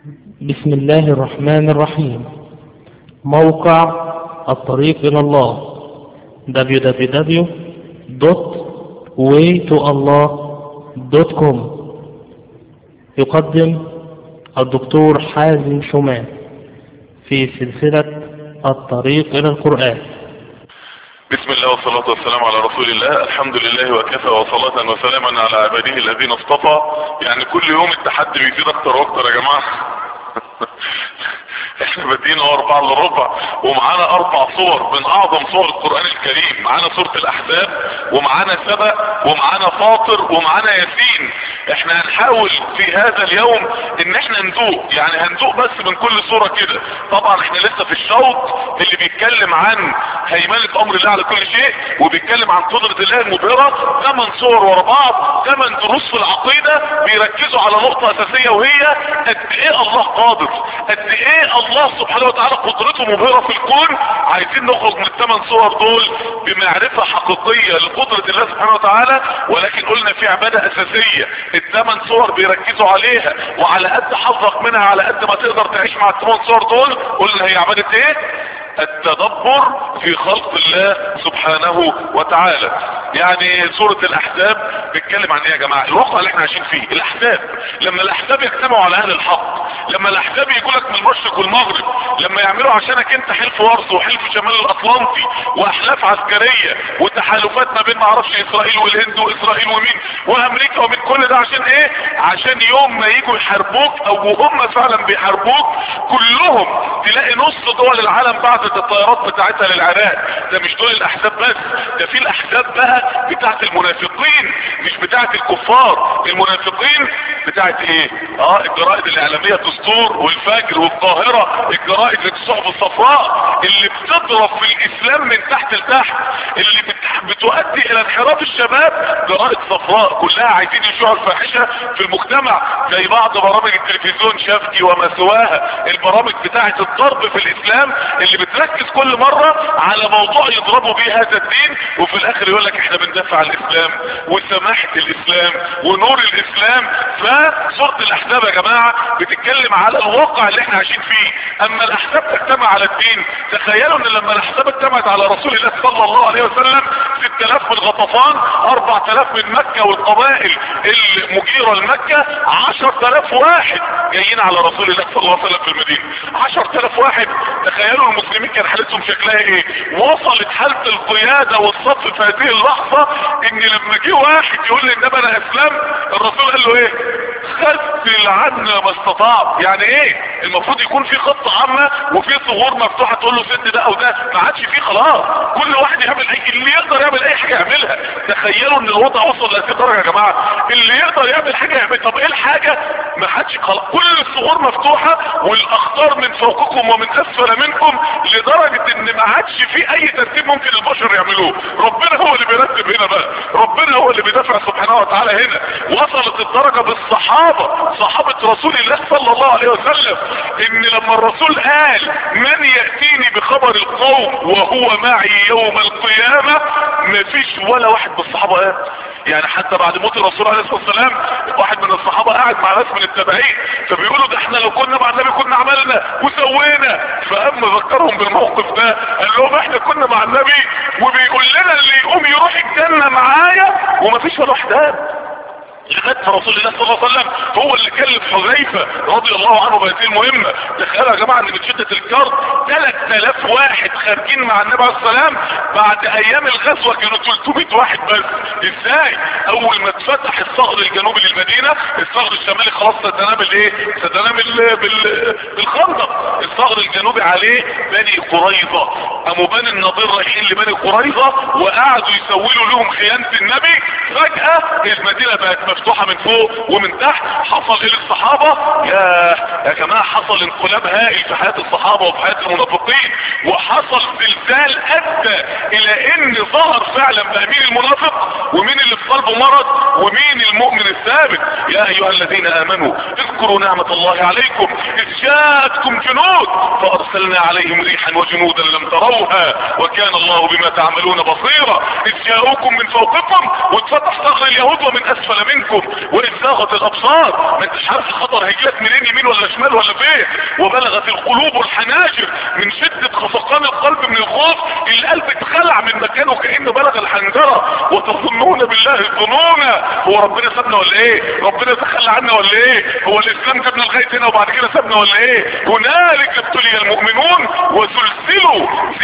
بسم الله الرحمن الرحيم موقع الطريق إلى الله www.waytoallah.com يقدم الدكتور حازم شومان في سلسلة الطريق إلى القرآن بسم الله والصلاة والسلام على رسول الله الحمد لله وكفى وصلاة وسلاما على عباده الذين اصطفى يعني كل يوم التحدي بيزيد اكتر واكتر يا جماعة احنا بادئين اهو اربعة الا ربع ومعانا اربع صور من اعظم صور القرآن الكريم معانا سورة الاحزاب ومعانا سبأ ومعانا فاطر ومعانا ياسين احنا هنحاول في هذا اليوم ان احنا ندوق يعني هندوق بس من كل صورة كده طبعا احنا لسه في الشوط اللي بيتكلم عن هيمنة امر الله على كل شيء وبيتكلم عن قدرة الله المبهرة ثمان صور ورا بعض ثمان دروس في العقيدة بيركزوا على نقطة اساسية وهي قد ايه الله قادر قد ايه الله سبحانه وتعالى قدرته مبهرة في الكون عايزين نخرج من الثمان صور دول بمعرفة حقيقية لقدرة الله سبحانه وتعالى ولكن قلنا في عبادة اساسية الثمان صور بيركزوا عليها وعلى قد حظك منها على قد ما تقدر تعيش مع الثمان صور دول قلنا هي عبادة ايه التدبر في خلق الله سبحانه وتعالى يعني سورة الاحزاب بيتكلم عن ايه يا جماعة الواقع اللي احنا عايشين فيه الاحزاب لما الاحزاب يجتمعوا على اهل الحق لما الاحزاب يجوا لك من المشرق والمغرب لما يعملوا عشانك انت حلف وارث وحلف شمال الاطلنطي واحلاف عسكرية وتحالفات ما بين معرفش اسرائيل والهند واسرائيل ومين وامريكا ومن كل ده عشان ايه عشان يوم ما يجوا يحاربوك او هم فعلا بيحاربوك كلهم تلاقي نص دول العالم بعتت الطيارات بتاعتها للعراق ده مش دول الاحزاب بس ده في الاحزاب بقى بتاعت المنافقين مش بتاعت الكفار المنافقين بتاعت ايه اه الجرائد الاعلامية دستور والفجر والقاهرة الجرائد الصحف الصفراء اللي بتضرب في الاسلام من تحت لتحت اللي بت... بتؤدي الى انحراف الشباب جرائد صفراء كلها عايزين يشوعوا الفاحشة في المجتمع زي بعض برامج التلفزيون شافكي وما سواها البرامج بتاعت الضرب في الاسلام اللي بتركز كل مرة على موضوع يضربوا بيه هذا الدين وفي الاخر يقول لك احنا بندافع عن الاسلام وسماحة الاسلام ونور الاسلام فسورة الاحزاب يا جماعة بتتكلم على الواقع اللي احنا عايشين فيه اما الاحزاب تجتمع على الدين تخيلوا ان لما الاحزاب اجتمعت على رسول الله صلى الله عليه وسلم 6000 من غطفان 4000 من مكة والقبائل المجيرة لمكة 10000 واحد جايين على رسول الله صلى الله عليه وسلم في المدينة 10000 واحد تخيلوا المسلمين كان حالتهم شكلها ايه وصلت حالة القيادة والصف في هذه اللحظة ان لما جه واحد يقول لي انما انا اسلام الرسول قال له ايه خذل عنا ما استطاع يعني ايه المفروض يكون في خطة عامة وفي ثغور مفتوحة تقول له سد ده او ده ما عادش فيه خلاص كل واحد يعمل اي اللي يقدر يعمل اي حاجة يعملها تخيلوا ان الوضع وصل لهذه الدرجة يا جماعة اللي يقدر يعمل حاجة يعمل طب ايه الحاجة ما حدش خلاص كل الثغور مفتوحة والاخطار من فوقكم ومن اسفل منكم لدرجة ان ما عادش في اي ترتيب ممكن البشر يعملوه ربنا هو اللي بيرتب هنا بقى ربنا هو اللي بيدافع سبحانه وتعالى هنا وصلت الدرجة بالصحابة صحابة رسول الله صلى الله عليه وسلم ان لما الرسول قال من يأتيني بخبر القوم وهو معي يوم القيامة مفيش ولا واحد بالصحابة قال يعني حتى بعد موت الرسول عليه الصلاة والسلام واحد من الصحابة قاعد مع ناس من التابعين فبيقولوا ده احنا لو كنا مع النبي كنا عملنا وسوينا فاما ذكرهم بالموقف ده قال لهم احنا كنا مع النبي وبيقول لنا اللي يقوم يروح الجنة معايا ومفيش ولا واحد قال لغايه رسول الله صلى الله عليه وسلم هو اللي كلف حذيفه رضي الله عنه بهذه المهمه تخيلوا يا جماعه ان من شده الكرب 3000 واحد خارجين مع النبي عليه السلام بعد ايام الغزوه كانوا 300 واحد بس ازاي اول ما اتفتح الصقر الجنوبي للمدينه الصقر الشمالي خلاص ستنام بالايه ستنام بال... بال... بالخندق الصقر الجنوبي عليه بني قريظه قاموا بني النضير رايحين لبني قريظه وقعدوا يسولوا لهم خيانه النبي فجاه المدينه بقت مفتوحة من فوق ومن تحت حصل ايه للصحابة يا يا جماعة حصل انقلاب هائل في حياة الصحابة وفي حياة المنافقين وحصل زلزال ادى الى ان ظهر فعلا بقى مين المنافق ومين اللي في قلبه مرض ومين المؤمن الثابت يا ايها الذين امنوا اذكروا نعمة الله عليكم اذ جاءتكم جنود فارسلنا عليهم ريحا وجنودا لم تروها وكان الله بما تعملون بصيرا اذ جاءوكم من فوقكم واتفتح صخر اليهود ومن اسفل منكم منكم واذ زاغت الابصار ما انتش عارف الخطر هيجيلك منين يمين ولا شمال ولا فين وبلغت القلوب الحناجر من شدة خفقان القلب من الخوف القلب اتخلع من مكانه كأنه بلغ الحنجرة وتظنون بالله الظنون هو ربنا سابنا ولا ايه ربنا تخلى عنا ولا ايه هو الاسلام جابنا لغاية هنا وبعد كده سابنا ولا ايه هنالك ابتلي المؤمنون وزلزلوا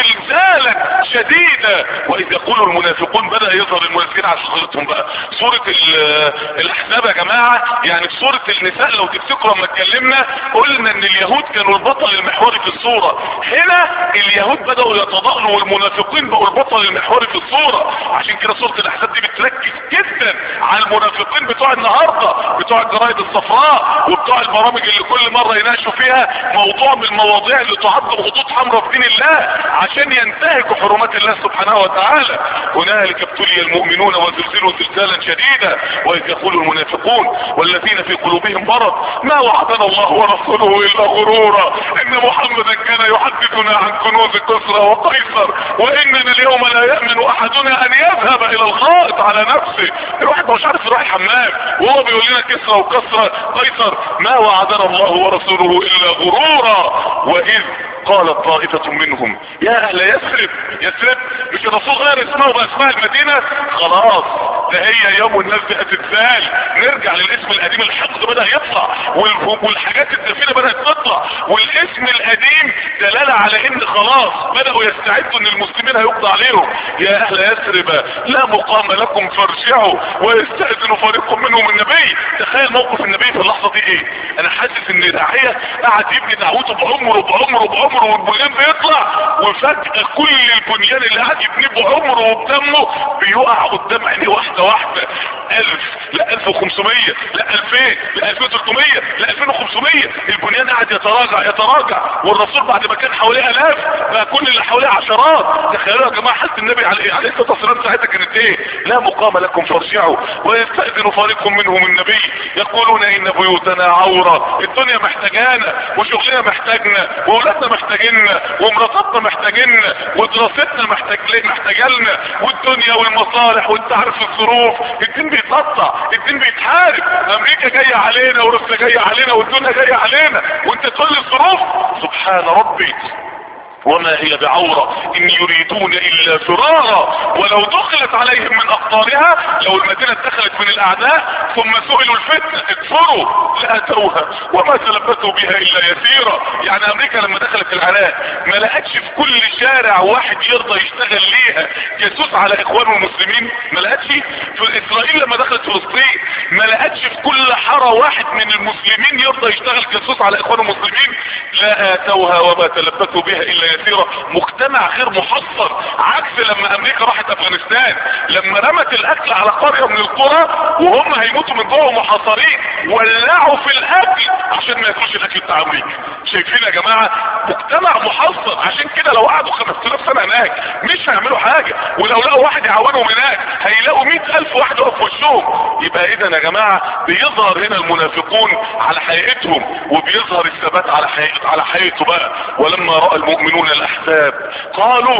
زلزالا شديدا واذ يقول المنافقون بدأ يظهر المنافقين على شخصيتهم بقى سورة الاحزاب يا جماعة يعني في سورة النساء لو تفتكروا لما اتكلمنا قلنا ان اليهود كانوا البطل المحوري في الصورة هنا اليهود بدأوا يتضاءلوا والمنافقين بقوا البطل المحوري في الصورة عشان كده سورة الاحزاب دي بتركز جدا على المنافقين بتوع النهاردة بتوع الجرايد الصفراء وبتوع البرامج اللي كل مرة يناقشوا فيها موضوع من المواضيع اللي تعد خطوط حمراء في دين الله عشان ينتهكوا حرمات الله سبحانه وتعالى هنالك ابتلي المؤمنون وزلزلوا زلزالا شديدا واذ يقول المنافقون والذين في قلوبهم مرض ما وعدنا الله ورسوله الا غرورا ان محمدا كان يحدثنا عن كنوز كسرى وقيصر واننا اليوم لا يامن احدنا ان يذهب الى الغائط على نفسه الواحد مش عارف يروح الحمام وهو بيقول لنا كسرى وكسرى قيصر ما وعدنا الله ورسوله الا غرورا واذ قالت طائفة منهم يا اهل يثرب يثرب مش الرسول غير اسمه باسماء المدينة خلاص ده هي يوم الناس دي هتتزال نرجع للاسم القديم الحقد بدأ يطلع والحاجات الدفينة بدأت تطلع والاسم القديم دلالة على ان خلاص بدأوا يستعدوا ان المسلمين هيقضى عليهم يا اهل يثرب لا مقام لكم فارجعوا ويستأذن فريق منهم النبي تخيل موقف النبي في اللحظة دي ايه انا حاسس ان داعية قاعد يبني دعوته بعمره بعمره بعمره والبنيان بيطلع وفجأة كل البنيان اللي قاعد يبنيه بعمره وبدمه بيقع قدام عينيه واحدة واحدة الف لا الف وخمسمية لا الفين لا الفين وتلتمية لا الفين وخمسمية البنيان قاعد يتراجع يتراجع والرسول بعد ما كان حواليه الاف بقى كل اللي حواليه عشرات تخيلوا يا جماعة حالة النبي عليه عليه الصلاة والسلام ساعتها كانت ايه لا مقام لكم فارجعوا ويستأذن فريق منهم النبي يقولون ان بيوتنا عورة الدنيا محتاجانا وشغلنا محتاجنا واولادنا محتاجيننا ومراتاتنا محتاجيننا ودراستنا محتاج محتاجالنا والدنيا والمصالح وانت عارف الظروف الدين بيتقطع الدين بيتحارب امريكا جاية علينا وروسيا جاية علينا والدنيا جاية علينا وانت تقول الظروف سبحان ربي وما هي بعورة ان يريدون الا فرارا ولو دخلت عليهم من اقطارها لو المدينة دخلت من الاعداء ثم سئلوا الفتنة اكفروا لاتوها وما تلبثوا بها الا يسيرا يعني امريكا لما دخلت العراق ما لقتش في كل شارع واحد يرضى يشتغل ليها جاسوس على اخوانه المسلمين ما لقتش في اسرائيل لما دخلت فلسطين ما لقتش في كل حارة واحد من المسلمين يرضى يشتغل جاسوس على اخوانه المسلمين لا اتوها وما تلبثوا بها الا يسيرة مجتمع غير محصن عكس لما امريكا راحت افغانستان لما رمت الاكل على قرية من القرى وهم هيموتوا من جوه محاصرين ولعوا في الاكل عشان ما ياكلوش الاكل بتاع امريكا شايفين يا جماعة مجتمع محصن عشان كده لو قعدوا 5000 سنة هناك مش هيعملوا حاجة ولو لقوا واحد يعاونهم هناك هيلاقوا 100000 واحد واقف في وشهم يبقى اذا يا جماعة بيظهر هنا المنافقون على حقيقتهم وبيظهر الثبات على حقيقته على حقيقته بقى ولما راى المؤمنون الاحزاب قالوا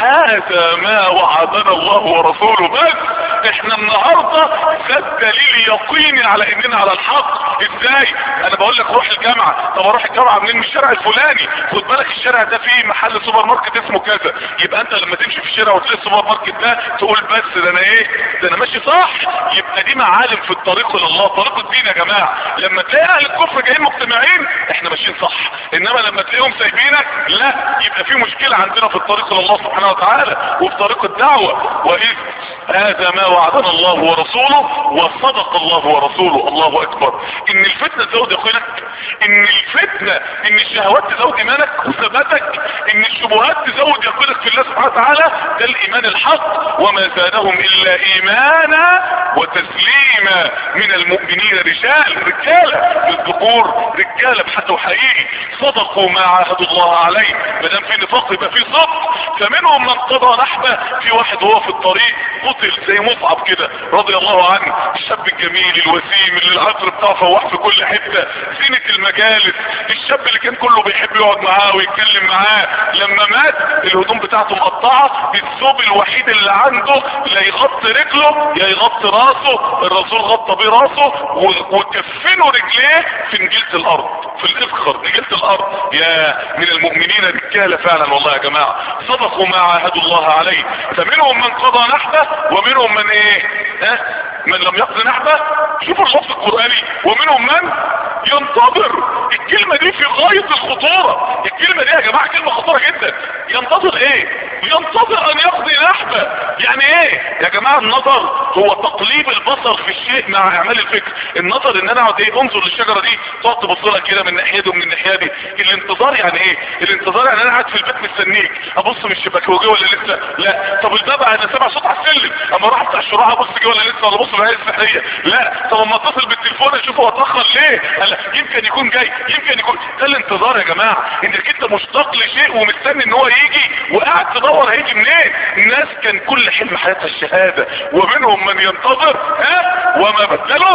هذا ما وعدنا الله ورسوله بس احنا النهاردة ده دليل يقيني على اننا على الحق ازاي انا بقول لك روح الجامعة طب اروح الجامعة منين من الشارع الفلاني خد بالك الشارع ده فيه محل سوبر ماركت اسمه كذا يبقى انت لما تمشي في الشارع وتلاقي السوبر ماركت ده تقول بس ده انا ايه ده انا ماشي صح يبقى دي معالم في الطريق الى الله طريق الدين يا جماعة لما تلاقي اهل الكفر جايين مجتمعين احنا ماشيين صح انما لما تلاقيهم سايبينك لا يبقى في مشكلة عندنا في الطريق الى الله سبحانه وتعالى وفي طريق الدعوة واذ هذا ما وعدنا الله ورسوله وصدق الله ورسوله الله اكبر ان الفتنة تزود يقينك ان الفتنة ان الشهوات تزود ايمانك وثباتك ان الشبهات تزود يقينك في الله سبحانه وتعالى ده الايمان الحق وما زادهم الا ايمانا وتسليما من المؤمنين رجال رجالة للذكور رجالة بحثوا حقيقي صدقوا ما عاهدوا الله عليه ما دام في نفاق يبقى في صدق فمنهم من قضى نحبه في واحد هو في الطريق قتل زي مصعب كده رضي الله عنه الشاب الجميل الوسيم اللي العطر بتاعه فواح في كل حتة زينة المجالس الشاب اللي كان كله بيحب يقعد معاه ويتكلم معاه لما مات الهدوم بتاعته مقطعه الثوب الوحيد اللي عنده لا يغطي رجله يا يغطي راسه الرسول غطى بيه راسه و- وكفنوا رجليه في نجيله الارض في الاذخر نجيله الارض يا من المؤمنين رجاله فعلا والله يا جماعه صدقوا ما عاهدوا الله عليه فمنهم من قضى نحبه ومنهم من ايه ها من لم يقضي نحبه شوفوا اللفظ القراني ومنهم من ينتظر الكلمه دي في غايه الخطوره الكلمه دي يا جماعه كلمه خطيره جدا ينتظر ايه ينتظر ان يقضي نحبه يعني ايه يا جماعه النظر هو تقليب البصر في الشيء مع اعمال الفكر النظر ان انا اقعد ايه انظر للشجره دي تقعد تبص لها كده من ناحيه دي ومن الناحيه دي الانتظار يعني ايه الانتظار يعني انا قاعد في البيت مستنيك ابص من الشباك هو جه ولا لسه لا طب الباب انا سامع صوت على السلم اما اروح افتح الشراع ابص جه ولا لسه ولا ابص بالعين السحريه لا طب اما اتصل بالتليفون اشوفه اتاخر ليه لا يمكن يكون جاي يمكن يكون ده الانتظار يا جماعه انك انت مشتاق لشيء ومستني ان هو يجي وقاعد تدور هيجي منين الناس كان كل حلم حياتها الشهاده ومنهم من ينتظر ها وما بدلوا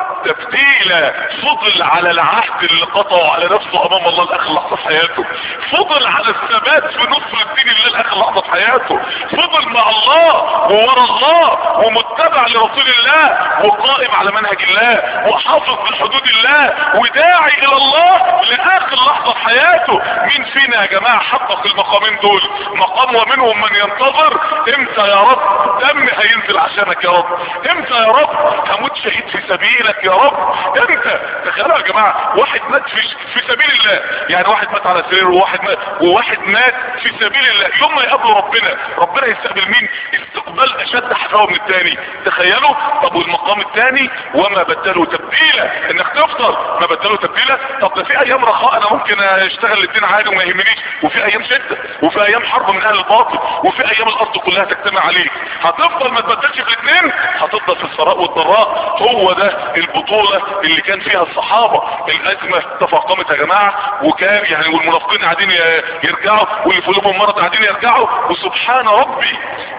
تبديلا فضل على العهد اللي قطعه على نفسه امام الله لاخر لحظه في حياته فضل على الثبات في نصر الدين الله لاخر لحظه في حياته فضل مع الله وورا الله ومتبع لرسول الله وقائم على منهج الله وحافظ لحدود الله وداعي الى الله لاخر لحظه في حياته مين فينا يا جماعه حقق المقامين دول مقام ومنهم من ينتظر امتى يا رب دم هينزل عشانك يا رب امتى يا رب هموت شهيد في سبيلك يا رب امتى تخيلوا يا جماعه واحد مات في في سبيل الله يعني واحد مات على سريره وواحد مات وواحد مات في سبيل الله يوم ما يقابله ربنا ربنا يستقبل مين استقبال اشد حفاوه من الثاني تخيلوا طب والمقام الثاني وما بدلوا تبديلا انك تفطر ما بدلوا تبديلا طب ده في ايام رخاء انا ممكن اشتغل الاثنين عادي وما يهمنيش وفي ايام شده وفي ايام حرب من اهل الباطل وفي ايام الارض كلها تجتمع عليك هتفضل ما تبدلش في الاثنين هتفضل في الثراء والضراء هو ده البطولة اللي كان فيها الصحابة الازمة تفاقمت يا جماعة وكان يعني والمنافقين قاعدين ي- يرجعوا واللي في قلوبهم مرض قاعدين يرجعوا وسبحان ربي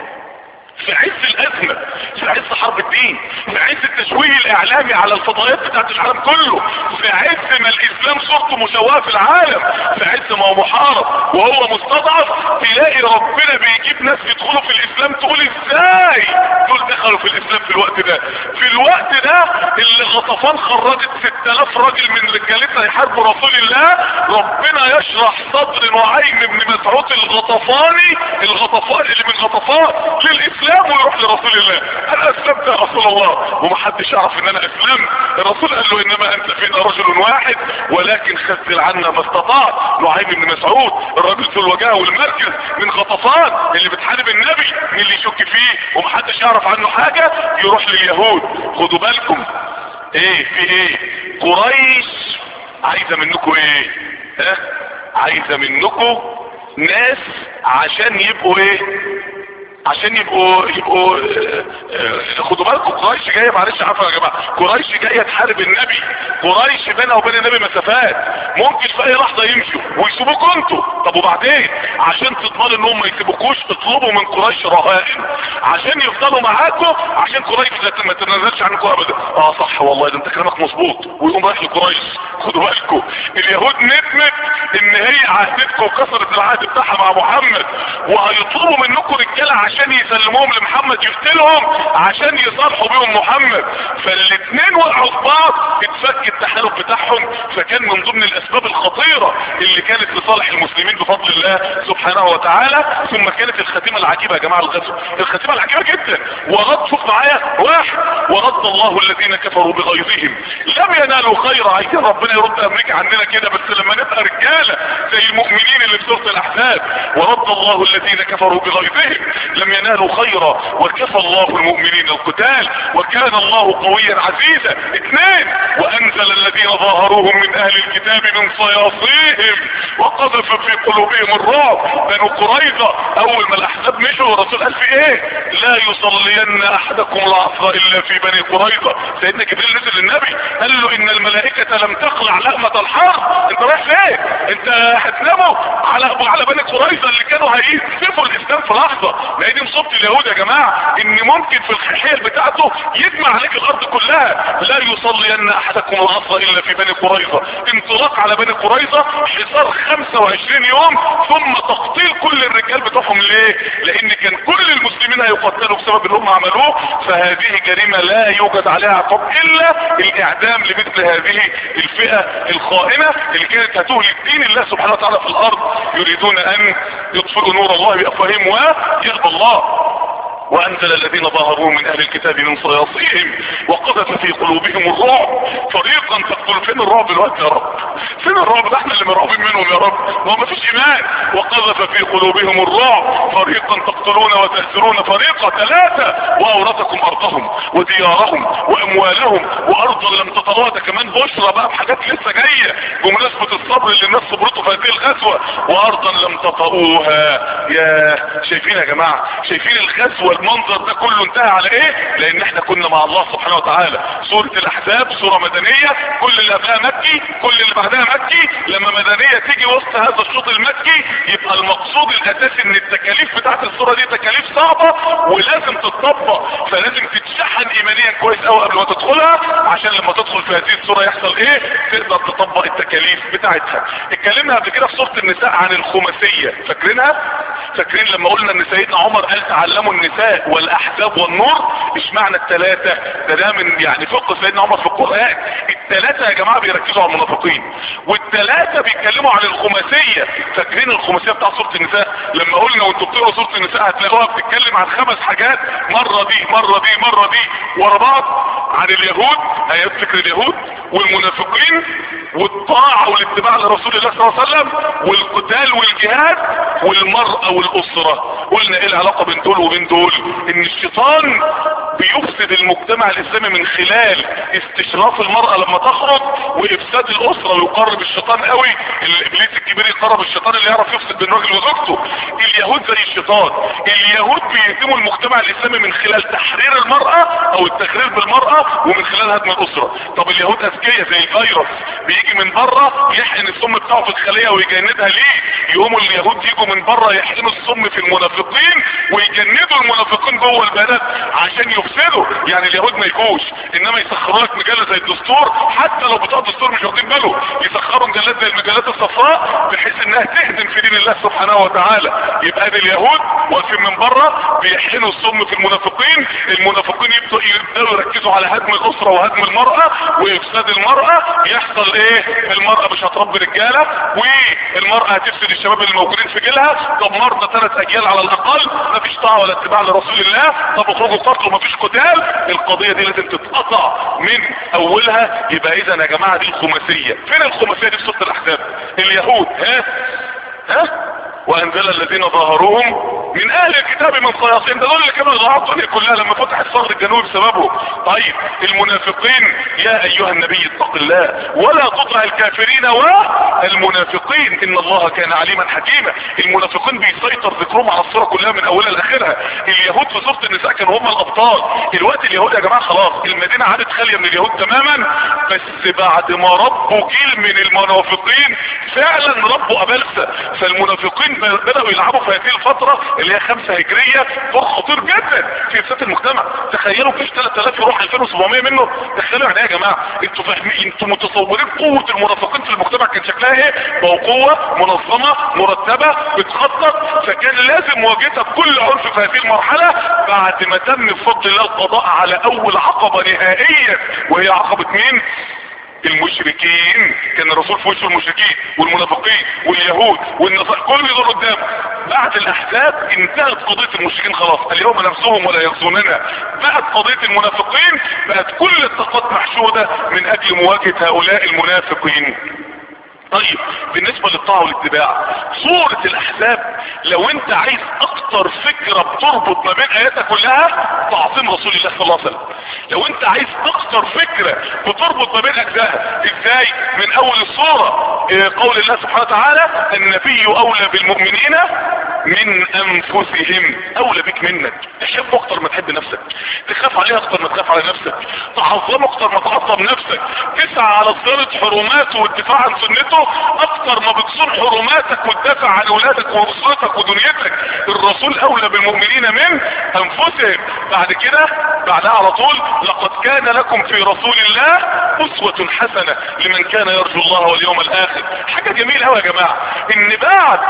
في عز الازمة في عز حرب الدين في عز التشويه الاعلامي على الفضائيات بتاعت العالم كله في عز ما الاسلام صورته مشوهة في العالم في عز ما هو محارب وهو مستضعف تلاقي ربنا بيجيب ناس يدخلوا في الاسلام تقول ازاي دول دخلوا في الاسلام في الوقت ده في الوقت ده اللي غطفان خرجت 6000 راجل من رجالتنا يحاربوا رسول الله ربنا يشرح صدر نعيم بن مسعود الغطفاني الغطفان اللي من غطفان للاسلام ويروح لرسول الله انا اسلمت يا رسول الله ومحدش يعرف ان انا اسلمت الرسول قال له انما انت فينا رجل واحد ولكن خذل عنا ما استطعت نعيم بن مسعود الراجل ذو الوجاهه والمركز من غطفان اللي بتحارب النبي مين اللي يشك فيه ومحدش يعرف عنه حاجه يروح لليهود خدوا بالكم ايه في ايه قريش عايزه منكم ايه ها عايزه منكم ناس عشان يبقوا ايه عشان يبقوا يبقوا آه، آه، خدوا بالكم قريش جايه معلش عفوا يا جماعه قريش جايه تحارب النبي قريش بينها وبين النبي مسافات ممكن في اي لحظه يمشوا ويسيبوكوا انتوا طب وبعدين عشان تضمنوا انهم ما يسيبوكوش اطلبوا من قريش رهائن عشان يفضلوا معاكم عشان قريش ما- ما تنزلش عنكم ابدا اه صح والله ده انت كلامك مظبوط ويقوم رايح لقريش خدوا بالكم اليهود ندمت ان هي عهدتكم وكسرت العهد بتاعها مع محمد وهيطلبوا منكم رجاله عشان يسلموهم لمحمد يقتلهم عشان يصالحوا بيهم محمد فالاتنين وقعوا في بعض اتفك التحالف بتاعهم فكان من ضمن الاسباب الخطيره اللي كانت لصالح المسلمين بفضل الله سبحانه وتعالى ثم كانت الخاتمه العجيبه يا جماعه الغزو الخاتمه العجيبه جدا ورد شوف معايا واحد ورد الله الذين كفروا بغيظهم لم ينالوا خيرا عايزين ربنا يرد امريكا عننا كده بس لما نبقى رجاله زي المؤمنين اللي في سوره الاحزاب ورد الله الذين كفروا بغيظهم لم ينالوا خيرا وكفى الله المؤمنين القتال وكان الله قويا عزيزا اثنين وانزل الذين ظاهروهم من اهل الكتاب من صياصيهم وقذف في قلوبهم الرعب بنو قريظه اول ما الاحزاب مشوا الرسول قال في ايه لا يصلين احدكم العصر الا في بني قريظه سيدنا جبريل نزل للنبي قال له ان الملائكه لم تقلع لأمة الحرب انت رايح فين انت هتناموا على على بني قريظه اللي كانوا هيسيبوا الاسلام في لحظه لان هي دي مصيبه اليهود يا جماعه ان ممكن في الحيل بتاعته يجمع عليك الارض كلها لا يصلين احدكم العصر الا في بني قريظه انطلاق على بني قريظه حصار 25 يوم ثم تقتيل كل الرجال بتوعهم ليه لان كان كل المسلمين هيقتلوا بسبب اللي هم عملوه فهذه جريمه لا يوجد عليها عقاب الا الاعدام لمثل هذه الفئه الخائنه اللي كانت هتهلك دين الله سبحانه وتعالى في الارض يريدون ان يطفئوا نور الله بافواههم ويرضى الله وانزل الذين ظاهروه من اهل الكتاب من صياصيهم وقذف في قلوبهم الرعب فريقا تقتل فين الرعب دلوقتي يا رب فين الرعب ده احنا اللي مرعوبين منهم يا رب ما ما فيش ايمان وقذف في قلوبهم الرعب فريقا تقتلون وتأسرون فريقا ثلاثة واورثكم ارضهم وديارهم واموالهم وارضا لم تطروها ده كمان بشرى بقى بحاجات لسه جايه بمناسبه الصبر اللي الناس صبرته في هذه الغزوه وارضا لم تطئوها يا شايفين يا جماعه شايفين الغزوه المنظر ده كله انتهى على ايه لان احنا كنا مع الله سبحانه وتعالى سورة الاحزاب سورة مدنية كل اللي قبلها مكي كل اللي بعدها مكي لما مدنية تيجي وسط هذا الشوط المكي يبقى المقصود الاساسي ان التكاليف بتاعت الصورة دي تكاليف صعبة ولازم تتطبق فلازم تتشحن ايمانيا كويس قوي قبل ما تدخلها عشان لما تدخل في هذه الصورة يحصل ايه تقدر تطبق التكاليف بتاعتها اتكلمنا قبل كده في سورة النساء عن الخماسية فاكرينها فاكرين لما قلنا ان سيدنا عمر قال تعلموا النساء والاحزاب والنور مش معنى الثلاثة ده ده من يعني فقه سيدنا عمر في القرآن الثلاثة يا جماعة بيركزوا على المنافقين والثلاثة بيتكلموا عن الخماسية فاكرين الخماسية بتاع سورة النساء لما قلنا وانتوا بتقروا سورة النساء هتلاقوها بتتكلم عن خمس حاجات مرة دي مرة دي مرة دي ورا بعض عن اليهود ايات فكر اليهود والمنافقين والطاعة والاتباع لرسول الله صلى الله عليه وسلم والقتال والجهاد والمرأة والاسرة قلنا ايه العلاقة بين دول وبين دول ان الشيطان بيفسد المجتمع الاسلامي من خلال استشراف المرأة لما تخرج وافساد الاسرة ويقرب الشيطان قوي الابليس الكبير يقرب الشيطان اللي يعرف يفسد بين راجل وزوجته اليهود زي الشيطان اليهود بيهدموا المجتمع الاسلامي من خلال تحرير المرأة او التخرير بالمرأة ومن خلال هدم الاسرة طب اليهود اذكياء زي الفيروس بيجي من بره يحقن السم بتاعه في الخلية ويجندها ليه يقوموا اليهود يجوا من بره يحقنوا السم في المنافقين ويجندوا المنافقين جوه البلد عشان يفسدوا يعني اليهود ما يجوش انما يسخروا لك مجله زي الدستور حتى لو بتوع الدستور مش واخدين بالهم يسخروا مجلات زي المجلات الصفراء بحيث انها تهدم في دين الله سبحانه وتعالى يبقى دي اليهود واقفين من بره بيحقنوا السم في المنافقين المنافقين يبدأوا يبداوا يركزوا على هدم الاسره وهدم المراه وافساد المراه يحصل ايه المراه مش هتربي رجاله والمراه هتفسد الشباب اللي موجودين في جيلها طب مرضى ثلاث اجيال على الاقل مفيش طاعه ولا اتباع لرسول الله طب اخرجوا قتلوا مفيش قتال القضيه دي لازم تتقطع من اولها يبقى اذا يا جماعه دي الخماسيه فين الخماسيه دي في سوره الاحزاب اليهود ها ها وانزل الذين ظاهروهم من اهل الكتاب من صياصين ده دول اللي كانوا يضيعوا الدنيا كلها لما فتح الصغر الجنوبي بسببه طيب المنافقين يا ايها النبي اتق الله ولا تطع الكافرين والمنافقين ان الله كان عليما حكيما المنافقين بيسيطر ذكرهم على الصوره كلها من اولها لاخرها اليهود في سوره النساء كانوا هم الابطال دلوقتي اليهود يا جماعه خلاص المدينه عادت خاليه من اليهود تماما بس بعد ما ربوا جيل من المنافقين فعلا ربوا ابلسه فالمنافقين بدأوا يلعبوا في هذه الفترة اللي هي خمسة هجرية دور خطير جدا في افساد المجتمع تخيلوا فيش 3000 يروح 2700 منه تخيلوا يعني ايه يا جماعة انتوا فاهمين انتوا متصورين قوة المنافقين في المجتمع كان شكلها ايه بقوا قوة منظمة مرتبة بتخطط فكان لازم مواجهتها بكل عنف في هذه المرحلة بعد ما تم بفضل الله القضاء على اول عقبة نهائية وهي عقبة مين المشركين كان الرسول في وش المشركين والمنافقين واليهود والنصارى كل دول قدام بعد الاحزاب انتهت قضية المشركين خلاص اليوم نفسهم ولا يغزوننا بقت قضية المنافقين بقت كل الطاقات محشودة من اجل مواجهة هؤلاء المنافقين طيب بالنسبة للطاعة والاتباع سورة الاحزاب لو انت عايز اكتر فكرة بتربط ما بين اياتها كلها تعظيم رسول الله صلى الله عليه وسلم لو انت عايز تخسر فكرة بتربط ما بين اجزائها ازاي من اول الصورة اه قول الله سبحانه وتعالى النبي اولى بالمؤمنين من انفسهم اولى بك منك تحبه اكتر ما تحب نفسك تخاف عليه اكتر ما تخاف على نفسك تعظمه اكتر ما تعظم نفسك تسعى على صيانة حرماته والدفاع عن سنته اكتر ما بتصون حرماتك وتدافع عن اولادك واسرتك ودنيتك الرسول اولى بالمؤمنين من انفسهم بعد كده بعدها على طول لقد كان لكم في رسول الله اسوة حسنة لمن كان يرجو الله واليوم الاخر حاجة جميلة قوي يا جماعة ان بعد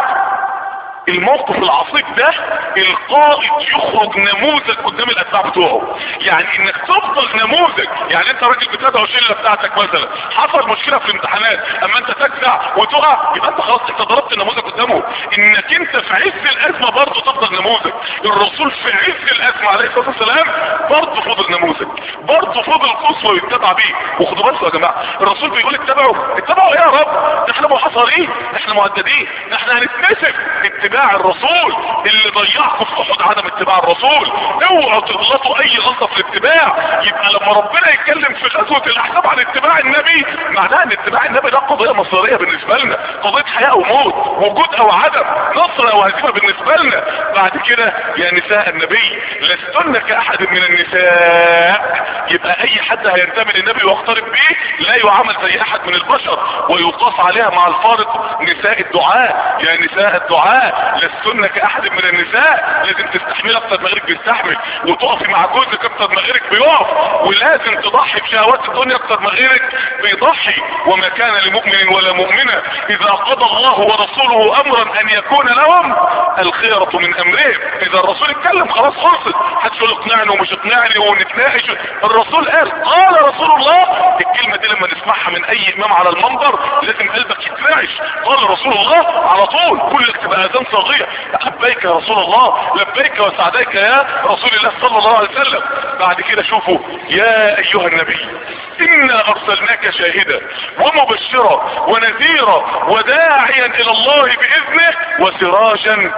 الموقف العصيب ده القائد يخرج نموذج قدام الاتباع بتوعه يعني انك تفضل نموذج يعني انت راجل بتدعو شله بتاعتك مثلا حصل مشكله في الامتحانات اما انت تجزع وتقع يبقى انت خلاص انت ضربت النموذج قدامه انك انت في عز الازمه برضه تفضل نموذج الرسول في عز الازمه عليه الصلاه والسلام برضه فضل نموذج برضه فضل قصوى ويتبع بيه وخدوا بالكم يا جماعه الرسول بيقول اتبعوا اتبعوا ايه يا رب احنا محاصرين احنا مهددين احنا هنتنسف اتباع الرسول اللي ضيعكم في احد عدم اتباع الرسول اوعوا تغلطوا اي غلطه في الاتباع يبقى لما ربنا يتكلم في غزوه الاحزاب عن اتباع النبي معناها ان اتباع النبي ده قضيه مصيريه بالنسبه لنا قضيه حياه او موت وجود او عدم نصر او هزيمه بالنسبه لنا بعد كده يا نساء النبي لستن كاحد من النساء يبقى اي حد هينتمي للنبي ويقترب بيه لا يعامل زي احد من البشر ويقاس عليها مع الفارق نساء الدعاء يا نساء الدعاء لستن كاحد من النساء لازم تستحمل اكتر ما غيرك بيستحمل وتقفي مع جوزك اكتر ما غيرك بيقف ولازم تضحي بشهوات الدنيا اكتر ما غيرك بيضحي وما كان لمؤمن ولا مؤمنة اذا قضى الله ورسوله امرا ان يكون لهم الخيرة من امرهم اذا الرسول اتكلم خلاص خلصت محدش يقول اقنعني ومش اقنعني ونتناقش الرسول قال قال رسول الله الكلمة دي لما نسمعها من اي امام على المنبر لازم قلبك يترعش قال رسول الله على طول كلك تبقى اذان صاغية لبيك يا رسول الله لبيك وسعديك يا رسول الله صلى الله عليه وسلم بعد كده شوفوا يا ايها النبي انا ارسلناك شاهدا ومبشرا ونذيرا وداعيا الى الله باذنه وسراجا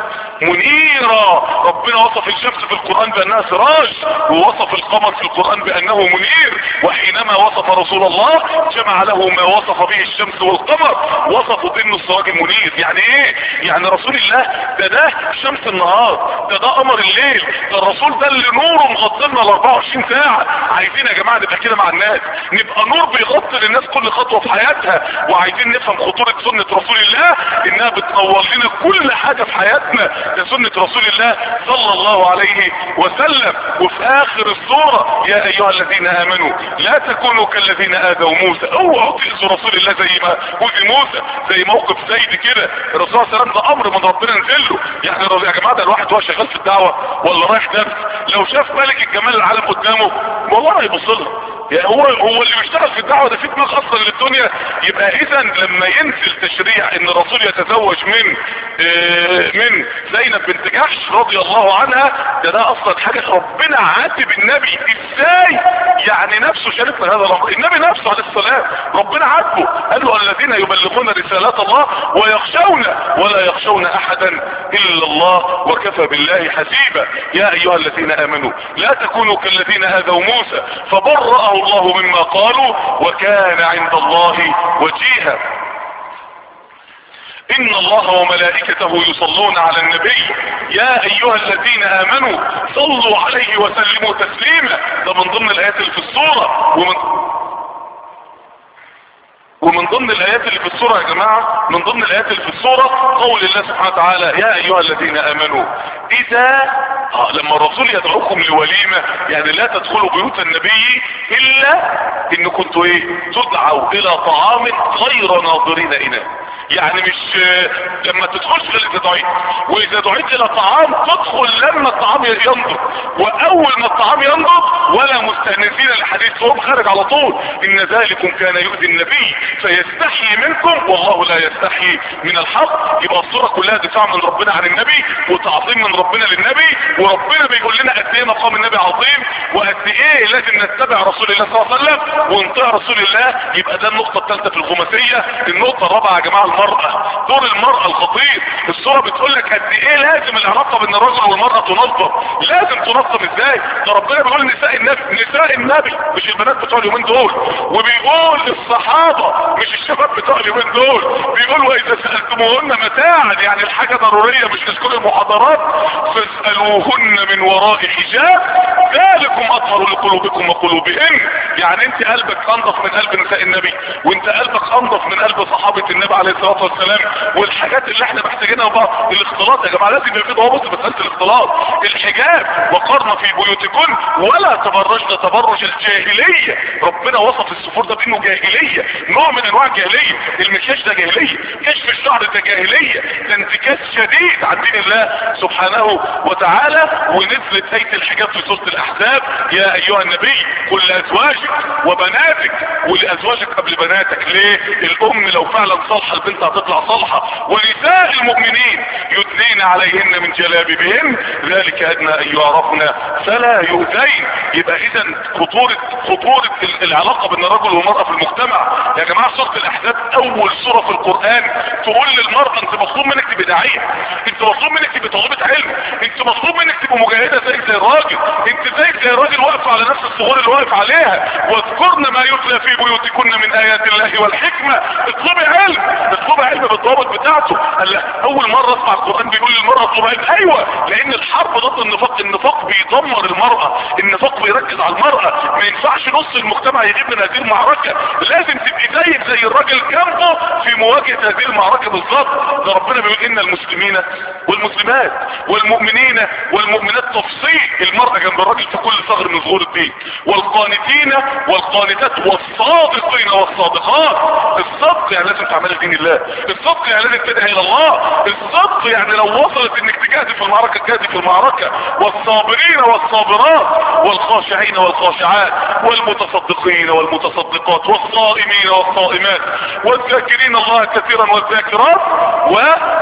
منيرا ربنا وصف الشمس في القرآن بانها سراج ووصف القمر في القرآن بانه منير وحينما وصف رسول الله جمع له ما وصف به الشمس والقمر وصفوا بانه السراج المنير يعني ايه يعني رسول الله ده ده شمس النهار ده ده قمر الليل ده الرسول ده اللي نوره مغطينا ال 24 ساعة عايزين يا جماعة نبقى كده مع الناس نبقى نور بيغطي للناس كل خطوة في حياتها وعايزين نفهم خطورة سنة رسول الله انها بتنور لنا كل حاجة في حياتنا ده سنة رسول الله صلى الله عليه وسلم وفي اخر الصورة يا ايها الذين امنوا لا تكونوا كالذين اذوا موسى اوعوا تأذوا رسول الله زي ما اوذي موسى زي موقف زيد كده الرسول صلى الله عليه وسلم ده امر من ربنا نزل له يعني يا جماعة ده الواحد وهو شغال في الدعوة ولا رايح درس لو شاف ملك الجمال العالم قدامه والله هيبص لها يعني هو هو اللي بيشتغل في الدعوه ده في دماغ اصلا للدنيا يبقى اذا لما ينزل تشريع ان الرسول يتزوج من آه من زينب بنت جحش رضي الله عنها ده ده اصلا حاجه ربنا عاتب النبي ازاي يعني نفسه شارك من هذا الامر النبي نفسه عليه السلام ربنا عاتبه قال له الذين يبلغون رسالات الله ويخشون ولا يخشون احدا الا الله وكفى بالله حسيبا يا ايها الذين امنوا لا تكونوا كالذين اذوا موسى فبرأه الله مما قالوا وكان عند الله وجيها ان الله وملائكته يصلون على النبي يا ايها الذين امنوا صلوا عليه وسلموا تسليما ده من ضمن الايات اللي في الصورة ومن ومن ضمن الايات اللي في الصورة يا جماعة من ضمن الايات اللي في الصورة قول الله سبحانه وتعالى يا ايها الذين امنوا اذا آه لما الرسول يدعوكم لوليمة يعني لا تدخلوا بيوت النبي الا ان كنتوا ايه تدعوا الى طعام غير ناظرين اناه يعني مش لما تدخلش غير اذا دعيت واذا دعيت الى طعام تدخل لما الطعام ينضج واول ما الطعام ينضج ولا مستأنسين الحديث فهم خارج على طول ان ذلكم كان يؤذي النبي فيستحيي منكم والله لا يستحيي من الحق يبقى الصورة كلها دفاع من ربنا عن النبي وتعظيم من ربنا للنبي وربنا بيقول لنا قد ايه مقام النبي عظيم وقد ايه لازم نتبع رسول الله صلى الله عليه وسلم ونطيع رسول الله يبقى ده النقطة الثالثة في الخماسية النقطة الرابعة يا جماعة المرأة دور المرأة الخطير الصورة بتقول لك قد ايه لازم العلاقة بين الرجل والمرأة تنظم لازم تنظم ازاي ده ربنا بيقول نساء النبي نساء النبي مش البنات بتوع اليومين دول وبيقول الصحابة مش الشباب بتوع اليومين دول بيقول واذا سألتموهن متاعا يعني الحاجة ضرورية مش كل المحاضرات فاسألوهن من وراء حجاب ذلكم اطهر لقلوبكم وقلوبهن يعني انت قلبك انضف من قلب نساء النبي وانت قلبك انضف من قلب صحابة النبي عليه الصلاة والسلام والحاجات اللي احنا محتاجينها بعض الاختلاط يا جماعة لازم يبقى في ضوابط في مسألة الاختلاط الحجاب وقرن في بيوتكن ولا تبرجن تبرج الجاهلية ربنا وصف السفور ده بانه جاهلية نوع من انواع الجاهلية المكياج ده جاهلية كشف الشعر ده جاهلية ده انتكاس شديد عن دين الله سبحانه وتعالى ونزلت اية الحجاب في سورة الاحزاب يا ايها النبي قل لازواجك وبناتك ولازواجك قبل بناتك ليه الام لو فعلا صالحة البنت هتطلع صالحة ونساء المؤمنين يدنين عليهن من جلابيبهن ذلك ادنى ان يعرفن فلا يؤذين يبقى اذا خطورة خطورة العلاقة بين الرجل والمرأة في المجتمع يا جماعة سورة الاحزاب اول سورة في القرآن تقول للمرأة انت مطلوب منك تبقى داعية انت مطلوب منك تبقى طالبة علم انت مطلوب منك تبقى مجاهدة زيك زي الراجل انت زيك زي الراجل واقف على نفس الثغور اللي واقف عليها واذكرن ما يتلى في بيوتكن من ايات الله والحكمة اطلبي علم اطلبي علم بالضوابط بتاعته قال لا اول مرة اسمع القرآن بيقول للمرأة اطلبي علم ايوه لان الحرب ضد النفاق النفاق بيدمر المرأة النفاق بيركز على المرأة ما ينفعش نص المجتمع يغيب من هذه المعركة لازم تبقي زيك زي الراجل جنبه في مواجهة هذه المعركة بالظبط ده ربنا بيقول ان المسلمين والمسلمات والمؤمنين والمؤمنات تفصيل المرأة جنب الراجل في كل ثغر من ظهور الدين والقانتين والقانتات والصادقين والصادقات الصدق يعني لازم تعملي دين الله الصدق يعني لازم تدعي الى الله الصدق يعني لو وصلت انك تجاهدي في المعركة تجاهدي في المعركة والصابرين والصابرات والخاشعين والخاشعات والمتصدقين والمتصدقات والصائمين والصائمات والذاكرين الله كثيرا والذاكرات و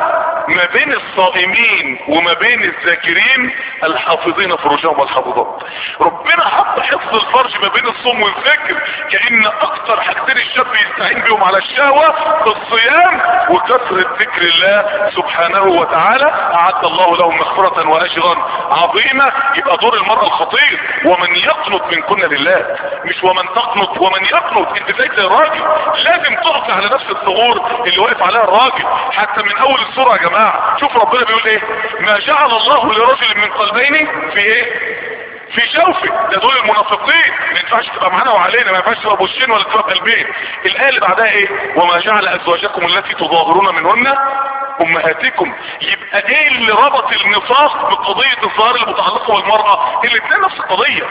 ما بين الصائمين وما بين الذاكرين الحافظين فروجهم والحافظات ربنا حط حفظ الفرج ما بين الصوم والذكر كأن اكتر حاجتين الشاب يستعين بهم على الشهوة الصيام وكثرة ذكر الله سبحانه وتعالى اعد الله لهم مغفرة واجرا عظيمة يبقى دور المرأة الخطير ومن يقنط من كنا لله مش ومن تقنط ومن يقنط انت زيك زي الراجل لازم تقف على نفس الثغور اللي واقف عليها الراجل حتى من اول السورة يا جماعة شوف ربنا بيقول ايه ما جعل الله لرجل من قلبين في ايه في جوفه ده دول المنافقين ما ينفعش تبقى معانا وعلينا ما ينفعش تبقى بوشين ولا تبقى بقلبين الايه اللي بعدها ايه وما جعل ازواجكم التي تظاهرون منهن امهاتكم يبقى ايه اللي ربط النفاق بقضية الظاهر المتعلقة بالمرأة الاثنين نفس القضية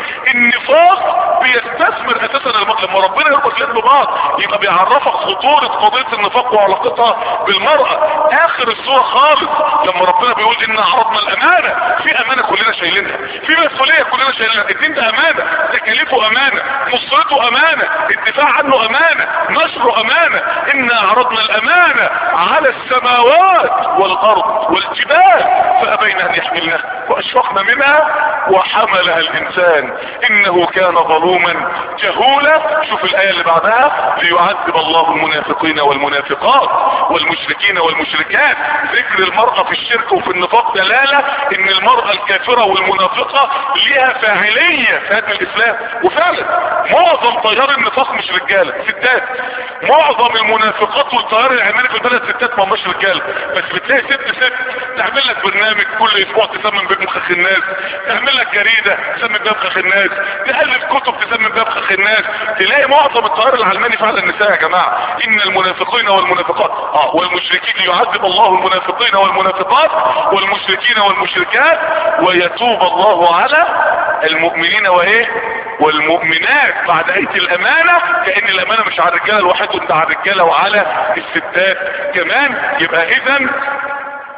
النفاق بيستثمر اساسا المرأة لما ربنا يربط الاثنين ببعض يبقى بيعرفك خطورة قضية النفاق وعلاقتها بالمرأة اخر الصورة خالص لما ربنا بيقول ان عرضنا الامانة في امانة كلنا شايلينها في مسؤولية كلنا شايلينها الدين ده امانة تكاليفه امانة نصرته امانة الدفاع عنه امانة نشره امانة انا عرضنا الامانة على السماوات والارض والجبال فابين ان يحملنها واشفقنا منها وحملها الانسان انه كان ظلوما جهولا شوف الايه اللي بعدها ليعذب الله المنافقين والمنافقات والمشركين والمشركات ذكر المرأة في الشرك وفي النفاق دلالة ان المرأة الكافرة والمنافقة ليها فاعلية في هذا الاسلام وفعلا معظم تيار النفاق مش رجالة ستات معظم المنافقات والتيار العلماني في البلد ستات ما هماش رجالة بس بتلاقي ست ست تعمل لك برنامج كل اسبوع تسمم بيه مخخ الناس تعمل لك جريدة تسمم بيها مخخ الناس تألف كتب تسمم بيها مخخ الناس تلاقي معظم التيار العلماني فعلا النساء يا جماعة ان المنافقين والمنافقات اه والمشركين يعذب الله المنافقين والمنافقات والمشركين والمشركات ويتوب الله على المؤمنين وايه والمؤمنات بعد اية الامانة كأن الامانة مش على الرجالة الواحد وانت على الرجالة وعلى الستات كمان يبقى اذا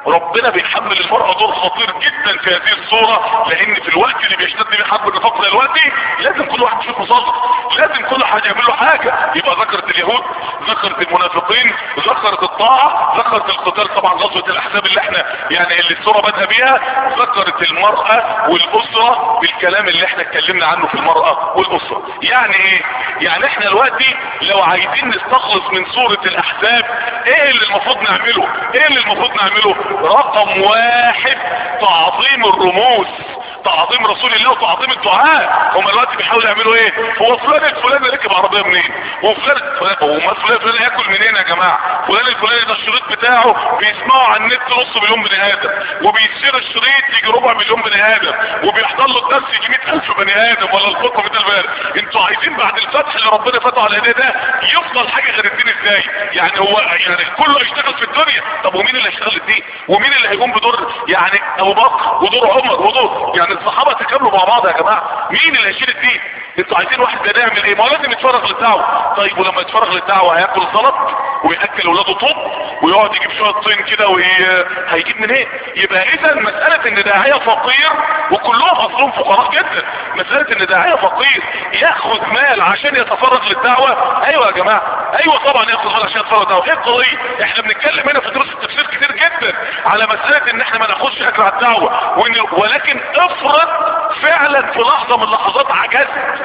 ربنا بيحمل المرأة دور خطير جدا في هذه الصورة لان في الوقت اللي بيشتد فيه حرب النفاق دلوقتي لازم كل واحد يشوف مصادر لازم كل واحد يعمل له حاجة يبقى ذكرت اليهود ذكرت المنافقين ذكرت الطاعة ذكرت القتال طبعا غزوة الاحزاب اللي احنا يعني اللي الصورة بدأ بيها ذكرت المرأة والاسرة بالكلام اللي احنا اتكلمنا عنه في المرأة والاسرة يعني ايه يعني احنا دلوقتي لو عايزين نستخلص من صورة الاحزاب ايه اللي المفروض نعمله ايه اللي المفروض نعمله رقم واحد تعظيم الرموز تعظيم رسول الله وتعظيم الدعاء هم دلوقتي بيحاولوا يعملوا ايه هو فلان الفلاني ركب عربيه منين وفلان وما فلان الفلاني ياكل منين يا جماعه فلان الفلاني ده الشريط بتاعه بيسمعه على النت نص مليون بني ادم وبيشتري الشريط يجي ربع مليون بني ادم وبيحضر له الدرس يجي 100000 بني ادم ولا الخطبه مثل البارح انتوا عايزين بعد الفتح اللي ربنا فتحه على ايديه ده يفضل حاجه غير الدين ازاي يعني هو يعني كله يشتغل في الدنيا طب ومين اللي هيشتغل الدين ومين اللي هيقوم بدور يعني ابو بكر ودور عمر ودور يعني الصحابه تكملوا مع بعض يا جماعه مين اللي هيشيل الدين انتوا عايزين واحد ده يعمل ايه ما هو لازم يتفرغ للدعوه طيب ولما يتفرغ للدعوه هياكل زلط وياكل اولاده طب ويقعد يجيب شويه طين كده وهيجيب منين يبقى اذا مساله ان داعيه فقير وكلهم اصلهم فقراء جدا مساله ان داعيه فقير ياخذ مال عشان يتفرغ للدعوه ايوه يا جماعه ايوه طبعا ياخذ مال عشان يتفرغ للدعوه ايه القضيه احنا بنتكلم هنا في دروس التفسير كتير جدا على مساله ان احنا ما ناخدش اجر على الدعوه ولكن افرض فعلا في لحظه من اللحظات عجزت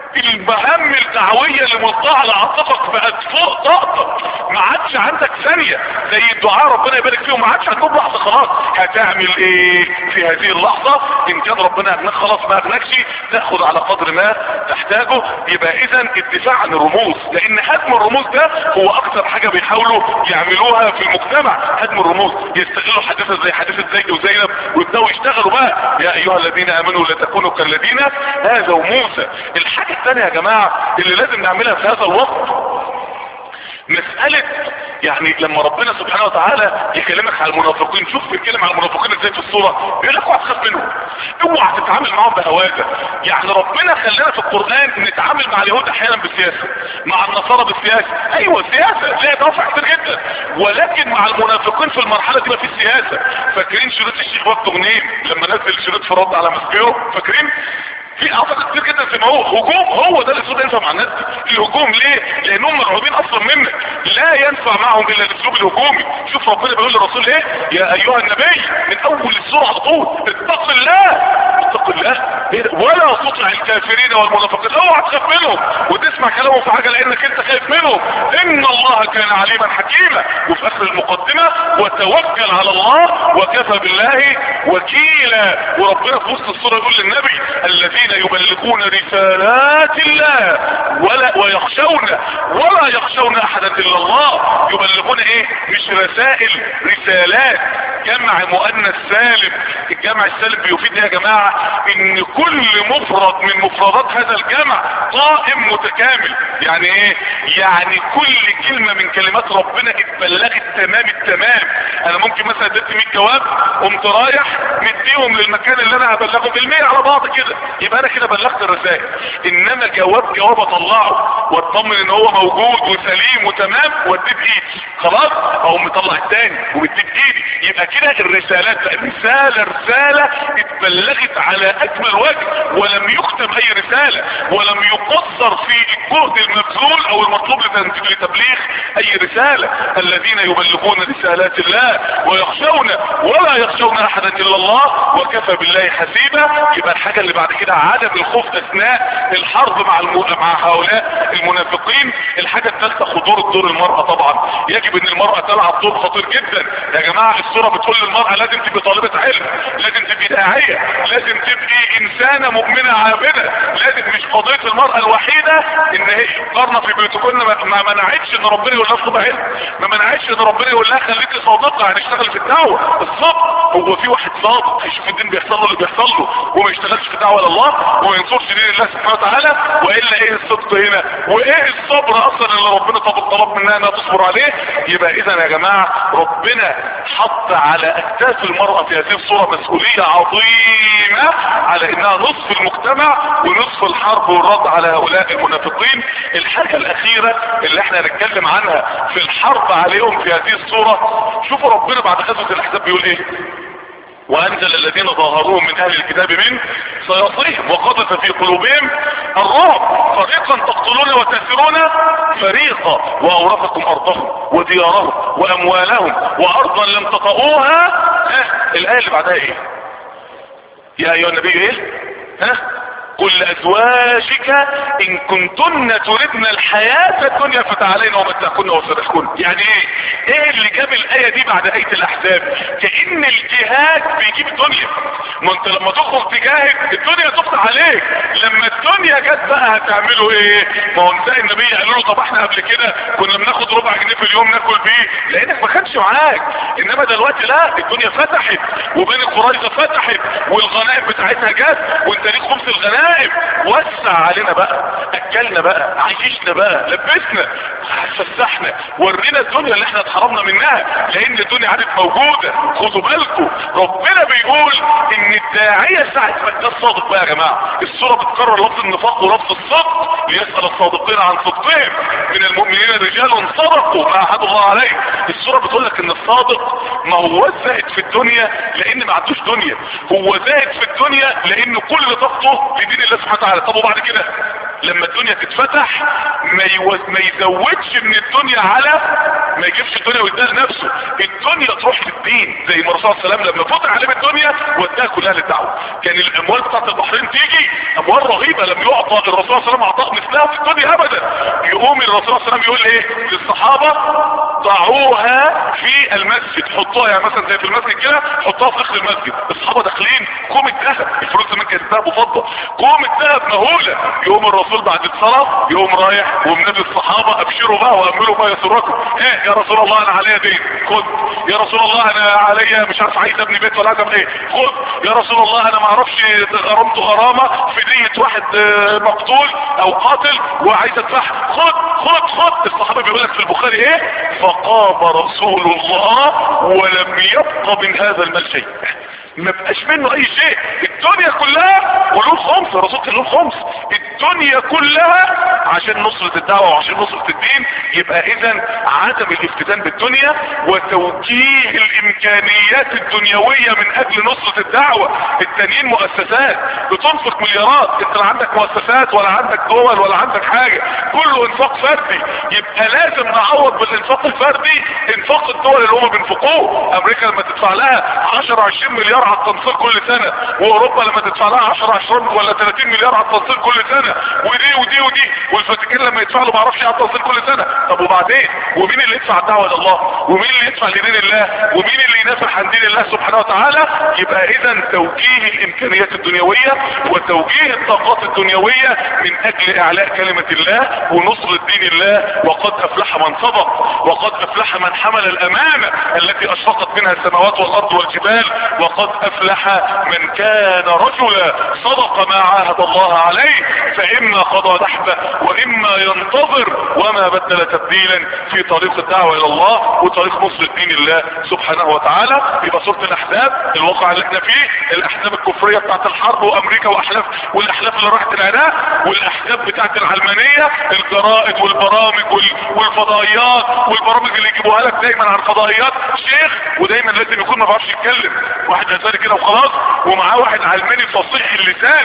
المهام الدعوية اللي ملقاة على عاتقك بقت فوق طاقتك ما عادش عندك ثانية زي الدعاء ربنا يبارك فيهم ما عادش عندهم لحظة خلاص هتعمل ايه في هذه اللحظة ان كان ربنا اغناك خلاص ما اغناكش تاخد على قدر ما تحتاجه يبقى اذا الدفاع عن الرموز لان هدم الرموز ده هو اكثر حاجة بيحاولوا يعملوها في المجتمع هدم الرموز يستغلوا حادثة زي حادثة زيد وزينب ويبداوا يشتغلوا بقى يا ايها الذين امنوا لا تكونوا كالذين هذا موسى الحاجة الثانية يا جماعة اللي لازم نعملها في هذا الوقت مسألة يعني لما ربنا سبحانه وتعالى يكلمك على المنافقين شوف بيتكلم على المنافقين ازاي في الصورة بيقول لك اوعى تخاف منهم اوعى تتعامل معاهم بهواجة يعني ربنا خلانا في القرآن نتعامل مع اليهود احيانا بالسياسة مع النصارى بالسياسة ايوه سياسة ليها دوافع كتير جدا ولكن مع المنافقين في المرحلة دي ما في سياسة فاكرين شريط الشيخ وقت غنيم لما نزل شريط في رد على مسكيرو فاكرين في اعتقد كتير جدا سمعوه هجوم هو ده الاسلوب ينفع مع الناس الهجوم ليه لانهم مرعوبين اصلا منك لا ينفع معهم الا الاسلوب الهجومي شوف ربنا بيقول للرسول ايه يا ايها النبي من اول السوره على طول اتق الله اتق الله إيه ولا تطع الكافرين والمنافقين اوعى تخاف منهم وتسمع كلامهم في حاجه لانك انت خايف منهم ان الله كان عليما حكيما وفي اخر المقدمه وتوكل على الله وكفى بالله وكيلا وربنا في وسط السوره يقول للنبي الذين يبلغون رسالات الله ولا ويخشون ولا يخشون احدا الا الله يبلغون ايه مش رسائل رسالات جمع مؤنث سالم الجمع السالم بيفيد يا جماعة ان كل مفرد من مفردات هذا الجمع قائم متكامل يعني ايه يعني كل كلمة من كلمات ربنا اتبلغت تمام التمام انا ممكن مثلا اديت 100 جواب قمت رايح مديهم للمكان اللي انا هبلغه بالمية على بعض كده يبقى انا كده بلغت الرسائل انما جواب جواب اطلعه واطمن ان هو موجود وسليم وتمام واديه بايدي خلاص او مطلع التاني ومديه بايدي يبقى كده الرسالات رسالة رسالة اتبلغت على اكمل وجه ولم يختم اي رسالة ولم يقصر في الجهد المبذول او المطلوب لتبليغ اي رسالة الذين يبلغون رسالات الله ويخشون ولا يخشون احدا الا الله وكفى بالله حسيبا يبقى الحاجة اللي بعد كده عدم الخوف اثناء الحرب مع الم... مع هؤلاء المنافقين الحاجة الثالثة خطورة دور المرأة طبعا يجب ان المرأة تلعب دور خطير جدا يا جماعة الصورة بتقول للمرأة لازم تبقى طالبة علم لازم تبقى داعية لازم تبقى انسانة مؤمنة عابدة لازم مش قضية المرأة الوحيدة ان هي قرنا في بيوتكن ما منعتش ان ربنا يقول لها اطلب علم ما منعتش ان ربنا يقول لها خليكي صادقة هنشتغل في الدعوة الصبر هو في واحد صادق هيشوف الدين بيحصل له اللي بيحصل له وما يشتغلش في دعوة لله وما ينصرش دين الله سبحانه وتعالى والا ايه الصدق هنا وايه الصبر اصلا اللي ربنا طلب طلب منها انها تصبر عليه يبقى اذا يا جماعة ربنا حط على اكتاف المرأة في هذه الصورة مسؤولية عظيمة على انها نصف المجتمع ونصف الحرب والرد على هؤلاء المنافقين الحاجة الاخيرة اللي احنا هنتكلم عنها في الحرب عليهم في هذه الصورة شوفوا شوفوا ربنا بعد غزوة الاحزاب بيقول ايه وانزل الذين ظاهروهم من اهل الكتاب من سيصيهم وقذف في قلوبهم الرعب فريقا تقتلون وتأسرون فريقا واورثكم ارضهم وديارهم واموالهم وارضا لم تطئوها ها الايه اللي بعدها ايه يا ايها النبي ايه ها قل لازواجك ان كنتن تردن الحياة الدنيا فتعالين ومتعكن وسرحكن يعني ايه ايه اللي جاب الاية دي بعد اية الاحزاب كأن الجهاد بيجيب الدنيا ما انت لما تخرج تجاهد الدنيا تفتح عليك لما الدنيا جت بقى هتعملوا ايه ما هو نساء النبي قالوا له طب احنا قبل كده كنا بناخد ربع جنيه في اليوم ناكل بيه لانك ما كانش معاك انما دلوقتي لا الدنيا فتحت وبين قريظه فتحت والغنائم بتاعتها جت وانت ليك خمس الغنائم وسع علينا بقى اكلنا بقى عيشنا بقى لبسنا فسحنا ورينا الدنيا اللي احنا اتحرمنا منها لان الدنيا عادت موجودة خدوا بالكم ربنا بيقول ان الداعية ساعة ما ده الصادق بقى يا جماعة السورة بتكرر لفظ النفاق ولفظ الصدق ليسأل الصادقين عن صدقهم من المؤمنين رجال صدقوا ما عهد الله عليه السورة بتقول لك ان الصادق ما هو زاهد في الدنيا لان ما عندوش دنيا هو زاهد في الدنيا لان كل طاقته لدين الله سبحانه وتعالى طب وبعد كده لما الدنيا تتفتح ما, يو... ما يزودش من الدنيا على ما يجيبش الدنيا ويديها لنفسه الدنيا تروح للدين زي ما الرسول صلى الله عليه وسلم لما فتح عليه بالدنيا وداها كلها للدعوه كان الاموال بتاعت البحرين تيجي اموال رهيبه لم يعطى الرسول صلى الله عليه وسلم عطاء مثلها في الدنيا ابدا يقوم الرسول صلى الله عليه وسلم يقول ايه للصحابه ضعوها في المسجد حطوها يعني مثلا زي في المسجد كده حطوها في اخر المسجد الصحابه داخلين كوم الذهب الفلوس زمان كانت ذهب وفضه كوم الذهب مهوله يقوم الرسول بعد الصلاه يقوم رايح ومنادي الصحابه ابشروا بقى واملوا ما يسركم ايه يا رسول الله انا عليا دين خد يا رسول الله انا عليا مش عارف عايز ابني بيت ولا عايز ابني ايه خد يا رسول الله انا ما اعرفش غرمت غرامه في دية واحد آه، مقتول او قاتل وعايز ادفعها خد خد خد الصحابه بيقول لك في البخاري ايه فقام رسول الله ولم يبق من هذا المال شيء ما بقاش منه اي شيء الدنيا كلها ولو خمس الرسول كان له خمس الدنيا كلها عشان نصرة الدعوة وعشان نصرة الدين يبقى اذا عدم الافتتان بالدنيا وتوجيه الامكانيات الدنيوية من اجل نصرة الدعوة التانيين مؤسسات بتنفق مليارات انت لا عندك مؤسسات ولا عندك دول ولا عندك حاجة كله انفاق فردي يبقى لازم نعوض بالانفاق الفردي انفاق الدول اللي هم بينفقوه امريكا لما تدفع لها 10 20 مليار على التنصير كل سنة واوروبا لما تدفع لها 10 20 ولا 30 مليار على التنصير كل سنة ودي ودي ودي والفاتيكان لما يدفع له ما اعرفش على التنصير كل سنة طب وبعدين ومين اللي يدفع الدعوة لله ومين اللي يدفع لدين الله ومين اللي ينافح عن دين الله سبحانه وتعالى يبقى اذا توجيه الامكانيات الدنيوية وتوجيه الطاقات الدنيوية من اجل اعلاء كلمة الله ونصر دين الله وقد افلح من صدق وقد افلح من حمل الامانة التي اشفقت منها السماوات والارض والجبال وقد افلح من كان رجلا صدق ما عاهد الله عليه فاما قضى نحبه واما ينتظر وما بدل تبديلا في طريق الدعوة الى الله وطريق نصر دين الله سبحانه وتعالى يبقى سورة الاحزاب الواقع اللي احنا فيه الاحزاب الكفرية بتاعت الحرب وامريكا واحلاف والاحلاف اللي راحت العراق والاحزاب بتاعت العلمانية الجرائد والبرامج وال- والفضائيات والبرامج اللي يجيبوها لك دايما عن فضائيات شيخ ودايما لازم يكون ما بيعرفش يتكلم واحد ازاري كده وخلاص ومعاه واحد علماني فصيح اللسان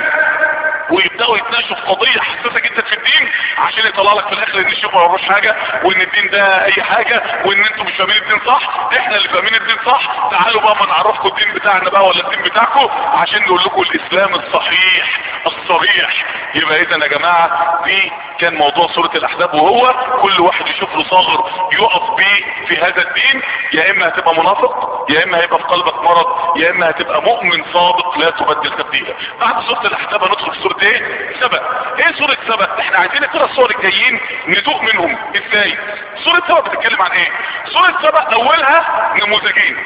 ويبداوا يتناقشوا في قضيه حساسه جدا في الدين عشان يطلع لك في الاخر ان الشيخ ما يعرفش حاجه وان الدين ده اي حاجه وان انتم مش فاهمين الدين صح احنا اللي فاهمين الدين صح تعالوا بقى ما نعرفكم الدين بتاعنا بقى ولا الدين بتاعكم عشان نقول لكم الاسلام الصحيح الصريح يبقى اذا يا جماعه دي كان موضوع سوره الاحزاب وهو كل واحد يشوف له صاغر يقف بيه في هذا الدين يا اما هتبقى منافق يا اما هيبقى في قلبك مرض يا اما هتبقى مؤمن صادق لا تبدل تبديلا بعد سوره الاحزاب هندخل في سوره ايه سبأ ايه سوره سبأ احنا عايزين نقرا الصور الجايين ندوق منهم ازاي سوره سبأ بتتكلم عن ايه سوره سبأ اولها نموذجين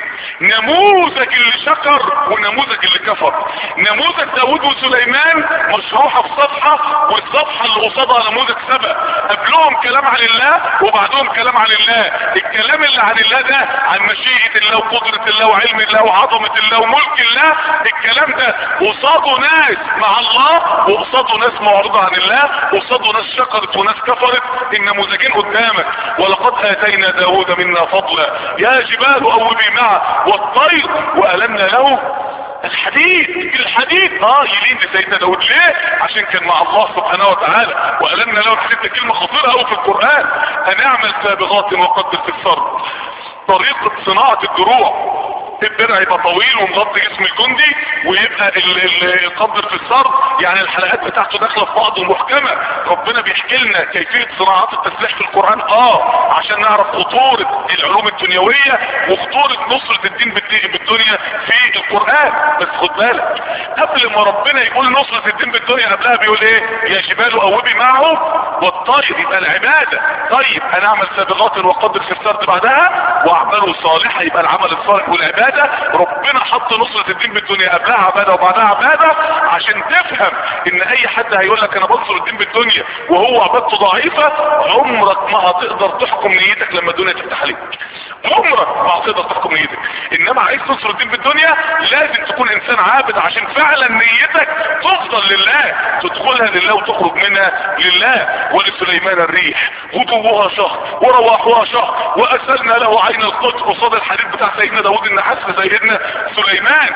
نموذج اللي شكر ونموذج اللي كفر نموذج داود وسليمان مشروحة في صفحة والصفحة اللي قصادها نموذج سبأ قبلهم كلام عن الله وبعدهم كلام عن الله الكلام اللي عن الله ده عن مشيئة الله وقدرة الله وعلم الله وعظمة الله وملك الله الكلام الكلام ده قصاده ناس مع الله وقصاده ناس معرضة عن الله وقصاده ناس شكرت وناس كفرت النموذجين قدامك ولقد اتينا داود منا فضلا يا جبال اوبي معه والطير والنا له الحديد الحديد اه يلين لسيدنا داود ليه عشان كان مع الله سبحانه وتعالى وقالنا له الحديد كلمة خطيرة قوي في القرآن هنعمل سابغات وقدر في الصرد طريقة صناعة الدروع الدرع يبقى طويل ومغطي جسم الجندي ويبقى القدر في الصرد يعني الحلقات بتاعته داخله في بعض ومحكمه ربنا بيحكي لنا كيفيه صناعات التسليح في القران اه عشان نعرف خطوره العلوم الدنيويه وخطوره نصره الدين بالدنيا في القران بس خد بالك قبل ما ربنا يقول نصره الدين بالدنيا قبلها بيقول ايه يا جبال اوبي معه والطير يبقى العباده طيب هنعمل سابغات وقدر في السرد بعدها واعملوا صالحه يبقى العمل الصالح والعباده ربنا حط نصرة الدين بالدنيا قبلها عبادة وبعدها عبادة عشان تفهم ان اي حد هيقول لك انا بنصر الدين بالدنيا وهو عبادته ضعيفة عمرك ما هتقدر تحكم نيتك لما الدنيا تفتح عليك عمرك ما هتقدر تحكم نيتك انما عايز تنصر الدين بالدنيا لازم تكون انسان عابد عشان فعلا نيتك تفضل لله تدخلها لله وتخرج منها لله ولسليمان الريح غدوها شهر ورواحها شهر واسلنا له عين القدر قصاد الحديد بتاع سيدنا داود النحاس سيدنا سليمان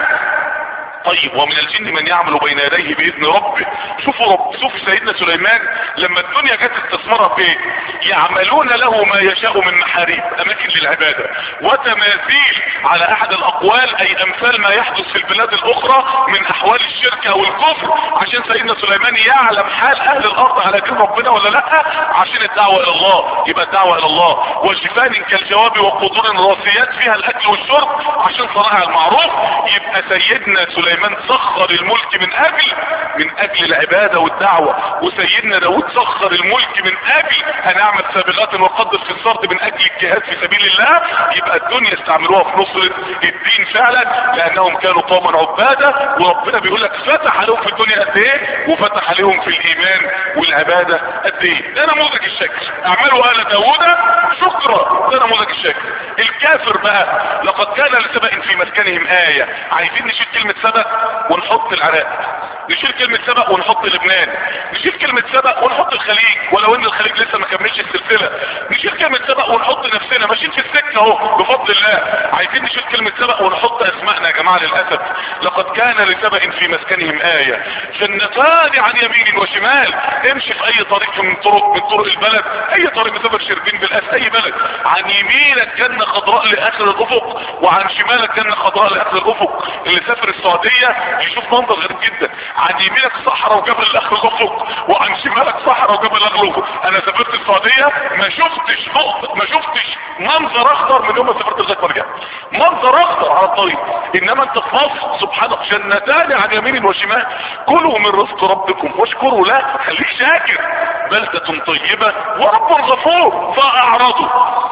طيب ومن الجن من يعمل بين يديه باذن ربه شوفوا رب شوف سيدنا سليمان لما الدنيا جت استثمرها في يعملون له ما يشاء من محاريب اماكن للعبادة وتماثيل على احد الاقوال اي امثال ما يحدث في البلاد الاخرى من احوال الشرك او الكفر عشان سيدنا سليمان يعلم حال اهل الارض على دين ربنا ولا لا عشان الدعوة الى الله يبقى الدعوة الى الله وشفان كالجواب وقدور راسيات فيها الاكل والشرب عشان صناعة المعروف يبقى سيدنا سليمان سليمان سخر الملك من اجل من اجل العبادة والدعوة وسيدنا داود سخر الملك من اجل هنعمل سابغات وقدر في الصرد من اجل الجهاد في سبيل الله يبقى الدنيا استعملوها في نصرة الدين فعلا لانهم كانوا قوما عبادة وربنا بيقول لك فتح عليهم في الدنيا قد ايه وفتح عليهم في الايمان والعبادة قد ايه ده نموذج الشكل اعملوا ال داود شكرا ده نموذج الشكل الكافر بقى لقد كان لسبأ في مسكنهم آية عايزين نشيل كلمة سبأ ونحط العراق نشيل كلمة سبق ونحط لبنان نشيل كلمة سبق ونحط الخليج ولو ان الخليج لسه ما كملش السلسلة نشيل كلمة سبق ونحط نفسنا ماشيين في السكة اهو بفضل الله عايزين نشيل كلمة سبق ونحط اسمائنا يا جماعة للأسف لقد كان لسبق في مسكنهم آية جنتان عن يمين وشمال امشي في اي طريق من طرق من طرق البلد اي طريق مسافر شربين بالاس اي بلد عن يمينك جنة خضراء لاخر الافق وعن شمالك جنة خضراء لاخر الافق اللي سافر السعودية يشوف منظر غريب جدا عن يمينك صحراء وجبل لاخر الافق وعن شمالك صحراء وجبل لاخر الافق انا سافرت السعودية ما شفتش نقطة ما شفتش منظر اخضر من يوم ما سافرت لغايه ما رجعت منظر اخضر على الطريق انما انت في مصر سبحانك جنتان عن يمين وشمال كلوا من رزق ربكم واشكروا له خليك شاكر بلدة طيبة ورب غفور فاعرضوا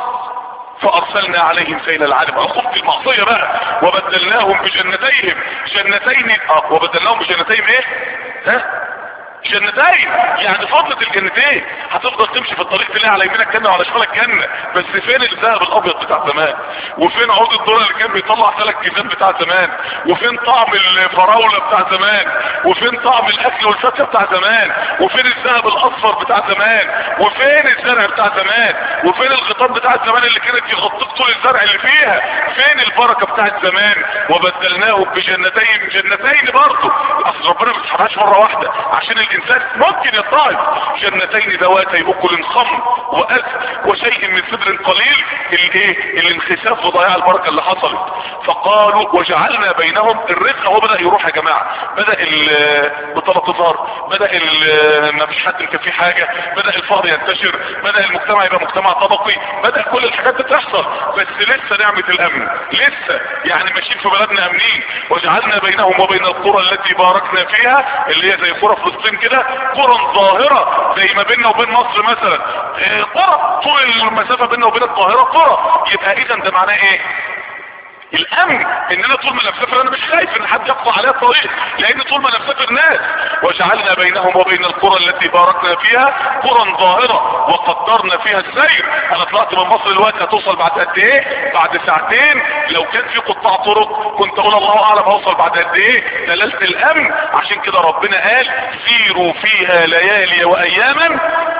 فارسلنا عليهم سيل العالم اخذت المعصية بقى وبدلناهم بجنتيهم جنتين اه وبدلناهم بجنتيهم ايه ها جنتين يعني فضلة الجنتين هتفضل تمشي في الطريق تلاقي على يمينك جنة وعلى شمالك جنة بس فين الذهب الابيض بتاع زمان وفين عود الذره اللي كان بيطلع ثلاث كيسان بتاع زمان وفين طعم الفراولة بتاع زمان وفين طعم الاكل والفاكهه بتاع زمان وفين الذهب الاصفر بتاع زمان وفين الزرع بتاع زمان وفين الغطاء بتاع زمان اللي كانت يغطيك طول الزرع اللي فيها فين البركة بتاعت زمان وبدلناهم بجنتين جنتين برضه اصل ربنا ما بيسحبهاش مرة واحدة عشان الانسان ممكن يضطهد جنتين ذواتي اكل خمر واكل وشيء من سدر قليل الايه الانخساف وضياع البركة اللي حصلت فقالوا وجعلنا بينهم الرزق هو بدأ يروح يا جماعة بدأ البطالة تظهر بدأ ما فيش حد كان فيه حاجة بدأ الفقر ينتشر بدأ المجتمع يبقى مجتمع طبقي بدأ كل الحاجات دي تحصل بس لسه نعمة الامن لسه يعني ماشيين في بلدنا امنين وجعلنا بينهم وبين القرى التي باركنا فيها اللي هي زي قرى فلسطين كده قرى ظاهرة زي ما بيننا وبين مصر مثلا قرى طول المسافة بيننا وبين القاهرة قرى يبقى اذا ده معناه ايه الامن ان انا طول ما انا مسافر انا مش خايف ان حد يقطع عليا الطريق لان طول ما انا مسافر ناس وجعلنا بينهم وبين القرى التي باركنا فيها قرى ظاهرة وقدرنا فيها السير انا طلعت من مصر دلوقتي هتوصل بعد قد ايه بعد ساعتين لو كان في قطاع طرق كنت اقول الله اعلم هوصل بعد قد ايه دلالة الامن عشان كده ربنا قال سيروا فيها ليالي واياما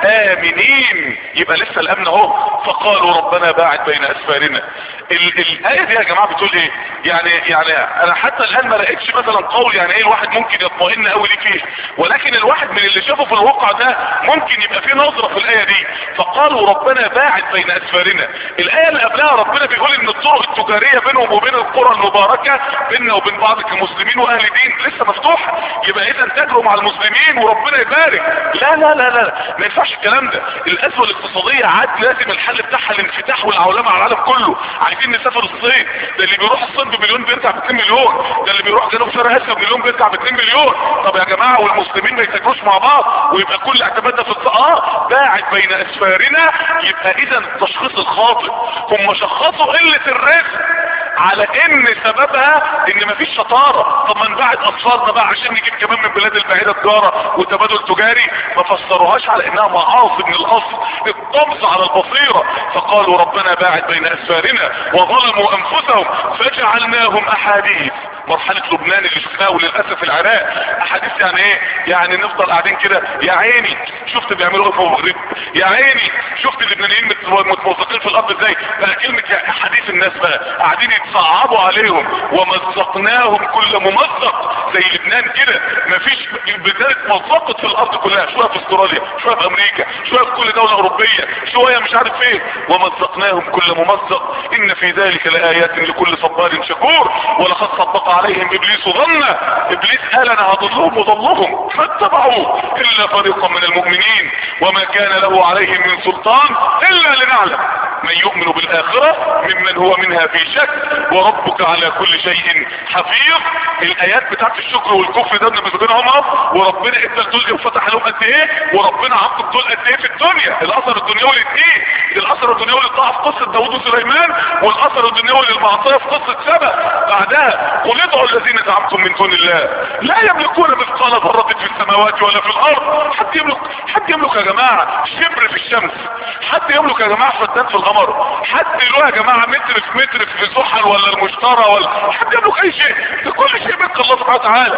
امنين يبقى لسه الامن اهو فقالوا ربنا باعد بين اسفارنا ال- الايه دي يا جماعه بتقول ايه يعني يعني انا حتى الان ما لقيتش مثلا قول يعني ايه الواحد ممكن يطمئن قوي ليه فيه ولكن الواحد من اللي شافه في الواقع ده ممكن يبقى فيه نظره في الايه دي فقالوا ربنا باعد بين اسفارنا الايه اللي قبلها ربنا بيقول ان الطرق التجاريه بينهم وبين القرى المباركه بيننا وبين بعض كمسلمين واهل دين لسه مفتوحه يبقى اذا تجروا مع المسلمين وربنا يبارك لا لا لا لا ما ينفعش الكلام ده الازمه الاقتصاديه عاد لازم الحل بتاعها الانفتاح والعولمه على العالم كله عايزين نسافر الصين ده اللي بيروح الصين بمليون بيرجع ب 2 مليون ده اللي بيروح جنوب شرق اسيا بمليون بيرجع ب 2 مليون طب يا جماعه والمسلمين ما يتاجروش مع بعض ويبقى كل اعتمادنا في الص- اه باعد بين اسفارنا يبقى اذا التشخيص الخاطئ هم شخصوا قله الرزق على ان سببها ان مفيش شطارة طب ما نبعد اطفالنا بقى عشان نجيب كمان من بلاد البعيدة تجارة وتبادل تجاري ما فسروهاش على انها معاصي من الاصل الطمس على البصيرة فقالوا ربنا باعد بين اسفارنا وظلموا انفسهم فجعلناهم احاديث مرحلة لبنان اللي شفناها وللأسف العراق أحاديث يعني إيه؟ يعني نفضل قاعدين كده يا عيني شفت بيعملوا إيه في المغرب يا عيني شفت اللبنانيين مت- متمزقين في الأرض إزاي بقى كلمة يا أحاديث الناس بقى قاعدين يتصعبوا عليهم ومزقناهم كل ممزق زي لبنان كده مفيش بلدان اتمزقت في الأرض كلها شوية في استراليا شوية في أمريكا شوية في كل دولة أوروبية شوية مش عارف فين ومزقناهم كل ممزق إن في ذلك لآيات لكل صبار شكور ولقد صدق عليهم ابليس ظن ابليس قال انا هضلهم وضلهم فاتبعوه الا فريقا من المؤمنين وما كان له عليهم من سلطان الا لنعلم من يؤمن بالاخرة ممن هو منها في شك وربك على كل شيء حفيظ الايات بتاعت الشكر والكفر ده بنهم اهو وربنا ادى الدنيا وفتح لهم قد ايه وربنا عطى دول قد ايه في الدنيا الاثر الدنيوي للدين الاثر الدنيوي للطاعه في قصه داوود وسليمان والاثر الدنيوي للمعصيه في قصه سبا بعدها قل ادعوا الذين زعمتم من دون الله لا يملكون مثقال ذره في السماوات ولا في الارض حد يملك حد يملك يا جماعه شبر في الشمس حد يملك يا جماعه فدان في القمر حد له يا جماعه متر في متر في زحل ولا المشترى ولا حد يملك اي شيء ده كل شيء ملك الله سبحانه وتعالى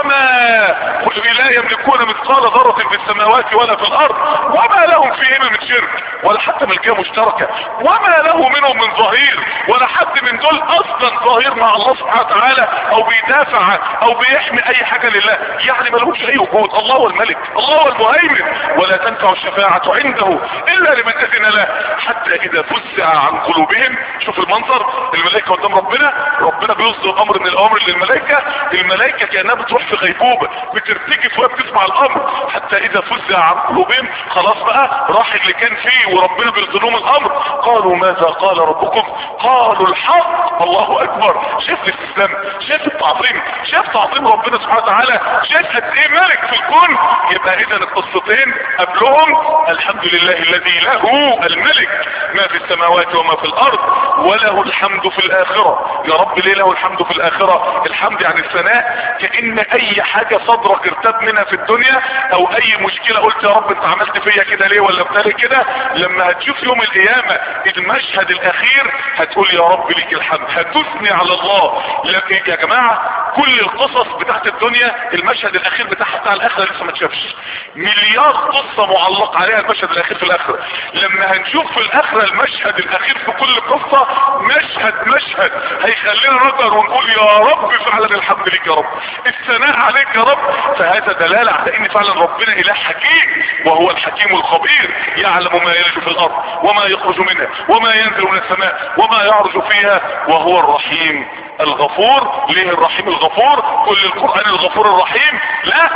وما قل لا يملكون مثقال ذره في السماوات ولا في الارض وما لهم فيهما من شرك ولا حتى ملكيه مشتركه وما له منهم من ظهير ولا حد من دول اصلا ظهير مع الله سبحانه وتعالى او بيدافع او بيحمي اي حاجه لله يعني ما لهمش اي وجود الله هو الملك الله هو المهيمن ولا تنفع الشفاعه عنده الا لمن اذن له حتى اذا فزع عن قلوبهم شوف المنظر الملائكه قدام ربنا ربنا بيصدر امر من الاوامر للملائكه الملائكه كانها بتروح في غيبوبه بترتجف وهي بتسمع الامر حتى اذا فزع عن قلوبهم خلاص بقى راح اللي كان فيه وربنا بيصدر لهم الامر قالوا ماذا قال ربكم قالوا الحق الله اكبر شايف الاستسلام شايف التعظيم شايف تعظيم ربنا سبحانه وتعالى شايف قد ايه ملك في الكون يبقى اذا القصتين قبلهم الحمد لله الذي له الملك ما في السماوات وما في الارض وله الحمد في الاخرة يا رب ليه له الحمد في الاخرة الحمد يعني الثناء كأن اي حاجة صدرك ارتاب منها في الدنيا او اي مشكلة قلت يا رب انت عملت فيا كده ليه ولا بتالي كده لما هتشوف يوم القيامة المشهد الاخير هتقول يا رب ليك الحمد هتثني على الله لكن يا جماعة كل القصص بتاعت الدنيا المشهد الاخير بتاعها بتاع الاخرة لسه ما تشافش مليار قصة معلق عليها المشهد الاخير في الاخرة لما هنشوف في الاخرة المشهد الاخير في كل قصة مشهد مشهد هيخلينا نقدر ونقول يا رب فعلا الحمد لك يا رب الثناء عليك يا رب فهذا دلالة على ان فعلا ربنا اله حكيم وهو الحكيم الخبير يعلم ما يلج في الارض وما يخرج منها وما ينزل من السماء وما يعرج فيها وهو الرحيم الغفور ليه الرحيم الغفور كل القرآن الغفور الرحيم لا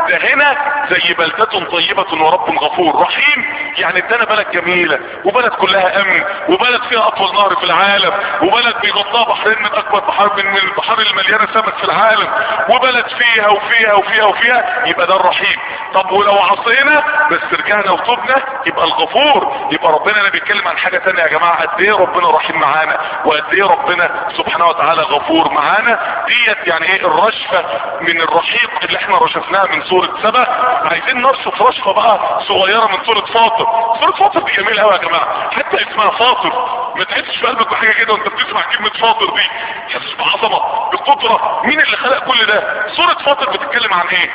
ده هنا زي بلدة طيبة ورب غفور رحيم يعني ادانا بلد جميلة وبلد كلها امن وبلد فيها اطول نهر في العالم وبلد بيغطاها بحرين من اكبر بحر من البحار المليانة سمك في العالم وبلد فيها وفيها وفيها وفيها يبقى ده الرحيم طب ولو عصينا بس رجعنا وتوبنا يبقى الغفور يبقى ربنا انا بيتكلم عن حاجة تانية يا جماعة قد ايه ربنا رحيم معانا وقد ايه ربنا سبحانه وتعالى غفور معانا ديت يعني ايه الرشفة من الرحيق اللي احنا رشفناها من سورة سبا عايزين نرشف رشفة بقى صغيرة من سورة فاطر سورة فاطر دي جميلة قوي يا جماعة حتى اسمها فاطر ما تحسش في قلبك بحاجة كده وانت بتسمع كلمة فاطر دي تحسش بعظمة بقدرة مين اللي خلق كل ده سورة فاطر بتتكلم عن ايه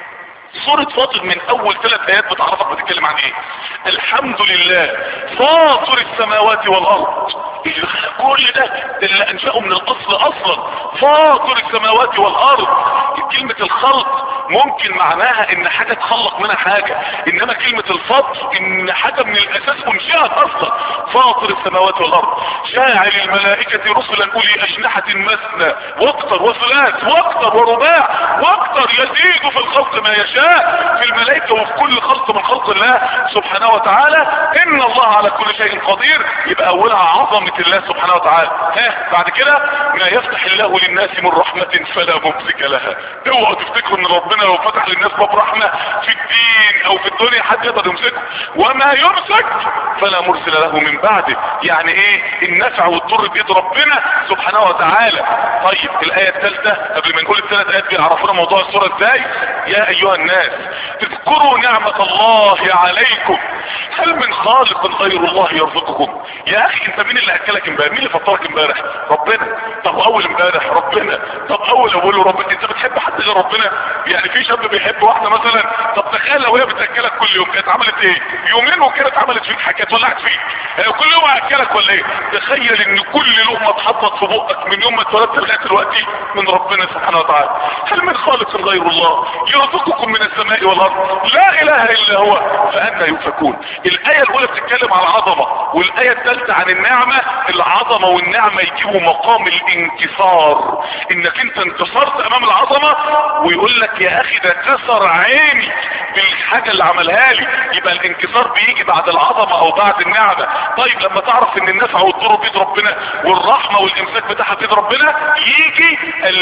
سورة فاطر من اول ثلاث ايات بتعرفك بتتكلم عن ايه الحمد لله فاطر السماوات والارض اللي خلق كل ده اللي انشأه من الاصل اصلا فاطر السماوات والارض كلمة الخلق ممكن معناها ان حاجة تخلق منها حاجة انما كلمة الفطر ان حاجة من الاساس انشأت اصلا فاطر السماوات والارض شاعر الملائكة رسلا اولي اجنحة مثنى واكتر وثلاث واكتر ورباع واكتر يزيد في الخلق ما يشاء في الملائكة وفي كل خلق من خلق الله سبحانه وتعالى ان الله على كل شيء قدير يبقى اولها عظمة الله سبحانه وتعالى ها بعد كده ما يفتح الله للناس من رحمة فلا ممسك لها اوعوا تفتكروا ان ربنا لو فتح للناس باب رحمة في الدين او في الدنيا حد يقدر يمسكه وما يمسك فلا مرسل له من بعده يعني ايه النفع والضر بيد ربنا سبحانه وتعالى طيب الايه الثالثه قبل ما نقول الثلاث ايات بيعرفونا موضوع السوره ازاي يا ايها الناس اذكروا نعمة الله عليكم هل من خالق غير الله يرزقكم يا اخي انت مين اللي اكلك امبارح مين اللي فطرك امبارح ربنا طب اول امبارح ربنا طب اول اول ربنا انت بتحب حد غير ربنا يعني في شاب بيحب واحده مثلا طب تخيل لو هي بتاكلك كل يوم كانت عملت ايه يومين وكانت عملت فيك حاجه ولعت فيك هي كل يوم هاكلك ولا ايه تخيل ان كل لقمه اتحطت في بقك من يوم ما اتولدت لغايه دلوقتي من ربنا سبحانه وتعالى هل من خالق غير الله يرزقكم من السماء والارض لا اله الا هو فانا يؤفكون الايه الاولى بتتكلم عن العظمه والايه الثالثه عن النعمه العظمه والنعمه يجيبوا مقام الانكسار انك انت انتصرت امام العظمه ويقول لك يا اخي ده كسر عيني بالحاجه اللي عملها لي يبقى الانكسار بيجي بعد العظمه او بعد النعمه طيب لما تعرف ان النفع والضر بيد ربنا والرحمه والامساك بتاعها بيد ربنا يجي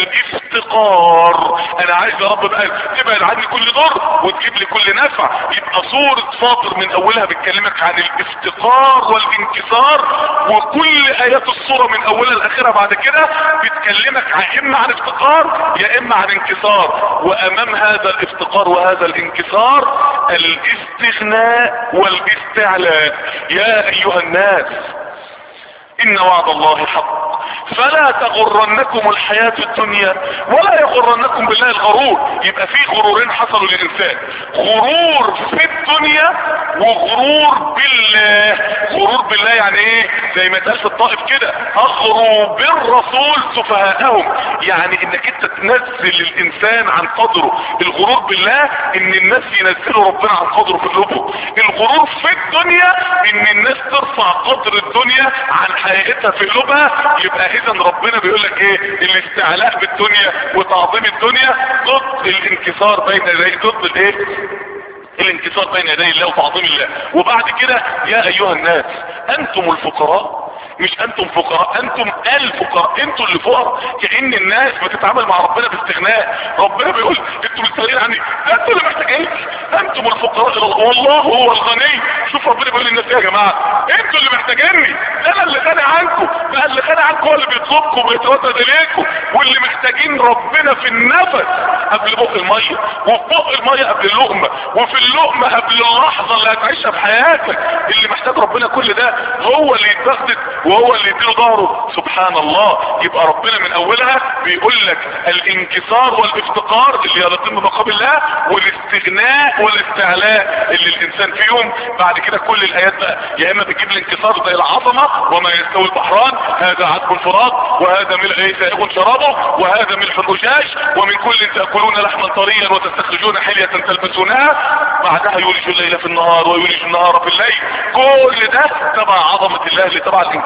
الافتقار انا عايز يا رب بقى تبعد عني كل ضر وتجيب لي كل نفع يبقى صورة فاطر من اولها بتكلمك عن الافتقار والانكسار وكل ايات الصورة من اولها لاخرها بعد كده بتكلمك يا اما عن افتقار يا اما عن انكسار وامام هذا الافتقار وهذا الانكسار الاستغناء والاستعلاء يا ايها الناس ان وعد الله حق فلا تغرنكم الحياة الدنيا ولا يغرنكم بالله الغرور يبقى في غرورين حصلوا للانسان غرور في الدنيا وغرور بالله غرور بالله يعني ايه زي ما اتقال في الطائف كده اغروا بالرسول سفهاءهم يعني انك انت تنزل الانسان عن قدره الغرور بالله ان الناس ينزلوا ربنا عن قدره في قلوبهم الغرور في الدنيا ان الناس ترفع قدر الدنيا عن حقيقتها في قلوبها يبقى اذا ربنا بيقول لك ايه الاستعلاء بالدنيا وتعظيم الدنيا ضد الانكسار بين يدي ضد الايه الانكسار بين يدي الله وتعظيم الله وبعد كده يا ايها الناس انتم الفقراء مش انتم فقراء انتم الفقراء انتم اللي فقراء كأن الناس بتتعامل مع ربنا باستغناء ربنا بيقول انتم مستغنين عني انتم اللي محتاجين انتم الفقراء الى الله والله هو الغني شوف ربنا بيقول للناس يا جماعه انتوا اللي محتاجيني انا اللي غني عنكم بقى اللي غني عنكم هو اللي بيطلبكم ويتردد اليكم واللي محتاجين ربنا في النفس قبل بق الميه وفي بق الميه قبل اللقمه وفي اللقمه قبل اللحظه اللي هتعيشها في حياتك اللي محتاج ربنا كل ده هو اللي يتبغدد وهو اللي يديله ظهره سبحان الله يبقى ربنا من اولها بيقول لك الانكسار والافتقار اللي يلقين بمقام الله والاستغناء والاستعلاء اللي الانسان فيهم بعد كده كل الايات بقى يا اما بتجيب الانكسار زي العظمه وما يستوي البحران هذا عذب فرات وهذا ملء ايه سائغ شرابه وهذا ملح اجاج ومن كل تاكلون لحما طريا وتستخرجون حليه تلبسونها بعدها يولج الليل في النهار ويولج النهار في الليل كل ده تبع عظمه الله اللي تبع الانكسار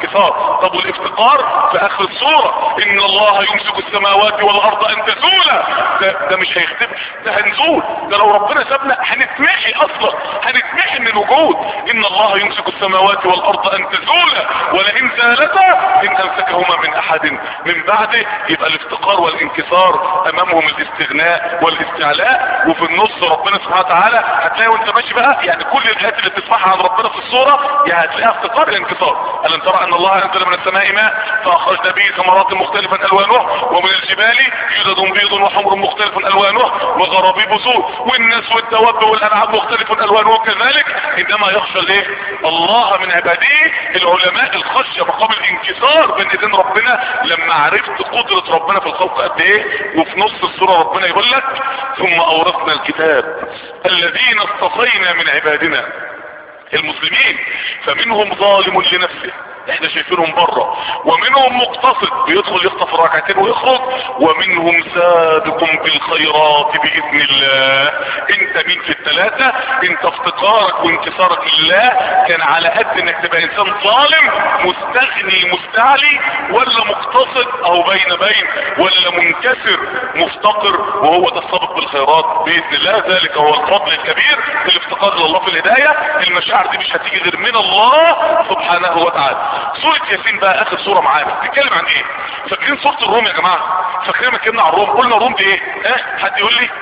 والانكسار طب والافتقار في اخر السورة ان الله يمسك السماوات والارض ان تزولا ده, ده مش هيختم ده هنزول ده لو ربنا سابنا هنتمحي اصلا هنتمحي من الوجود ان الله يمسك السماوات والارض ان تزولا ولئن زالتا ان امسكهما من احد من بعده يبقى الافتقار والانكسار امامهم الاستغناء والاستعلاء وفي النص ربنا سبحانه وتعالى هتلاقي وانت ماشي بقى يعني كل الايات اللي بتسمعها عن ربنا في الصورة يا هتلاقيها افتقار الانكسار الم ترى ان الله انزل من السماء ماء فاخرجنا به ثمرات مختلفا الوانه ومن الجبال جدد بيض وحمر مختلف الوانه وغرابيب سود والناس والدواب والانعام مختلف الوانه كذلك انما يخشى الايه الله من عباده العلماء الخشيه مقام الانكسار بين ايدين ربنا لما عرفت قدرة ربنا في الخلق قد ايه وفي نص السورة ربنا يقول لك ثم اورثنا الكتاب الذين اصطفينا من عبادنا المسلمين فمنهم ظالم لنفسه احنا شايفينهم بره ومنهم مقتصد بيدخل يخطف ركعتين ويخرج ومنهم سابق بالخيرات باذن الله انت مين في الثلاثة انت افتقارك وانكسارك لله كان على قد انك تبقى انسان ظالم مستغني مستعلي ولا مقتصد او بين بين ولا منكسر مفتقر وهو ده السابق بالخيرات باذن الله ذلك هو الفضل الكبير الافتقار لله في الهداية المشاعر دي مش هتيجي غير من الله سبحانه وتعالى سورة ياسين بقى اخر سورة معانا بتتكلم عن ايه فاكرين سورة الروم يا جماعة فاكرين ما اتكلمنا عن الروم قلنا الروم دي ايه اه حد يقول لي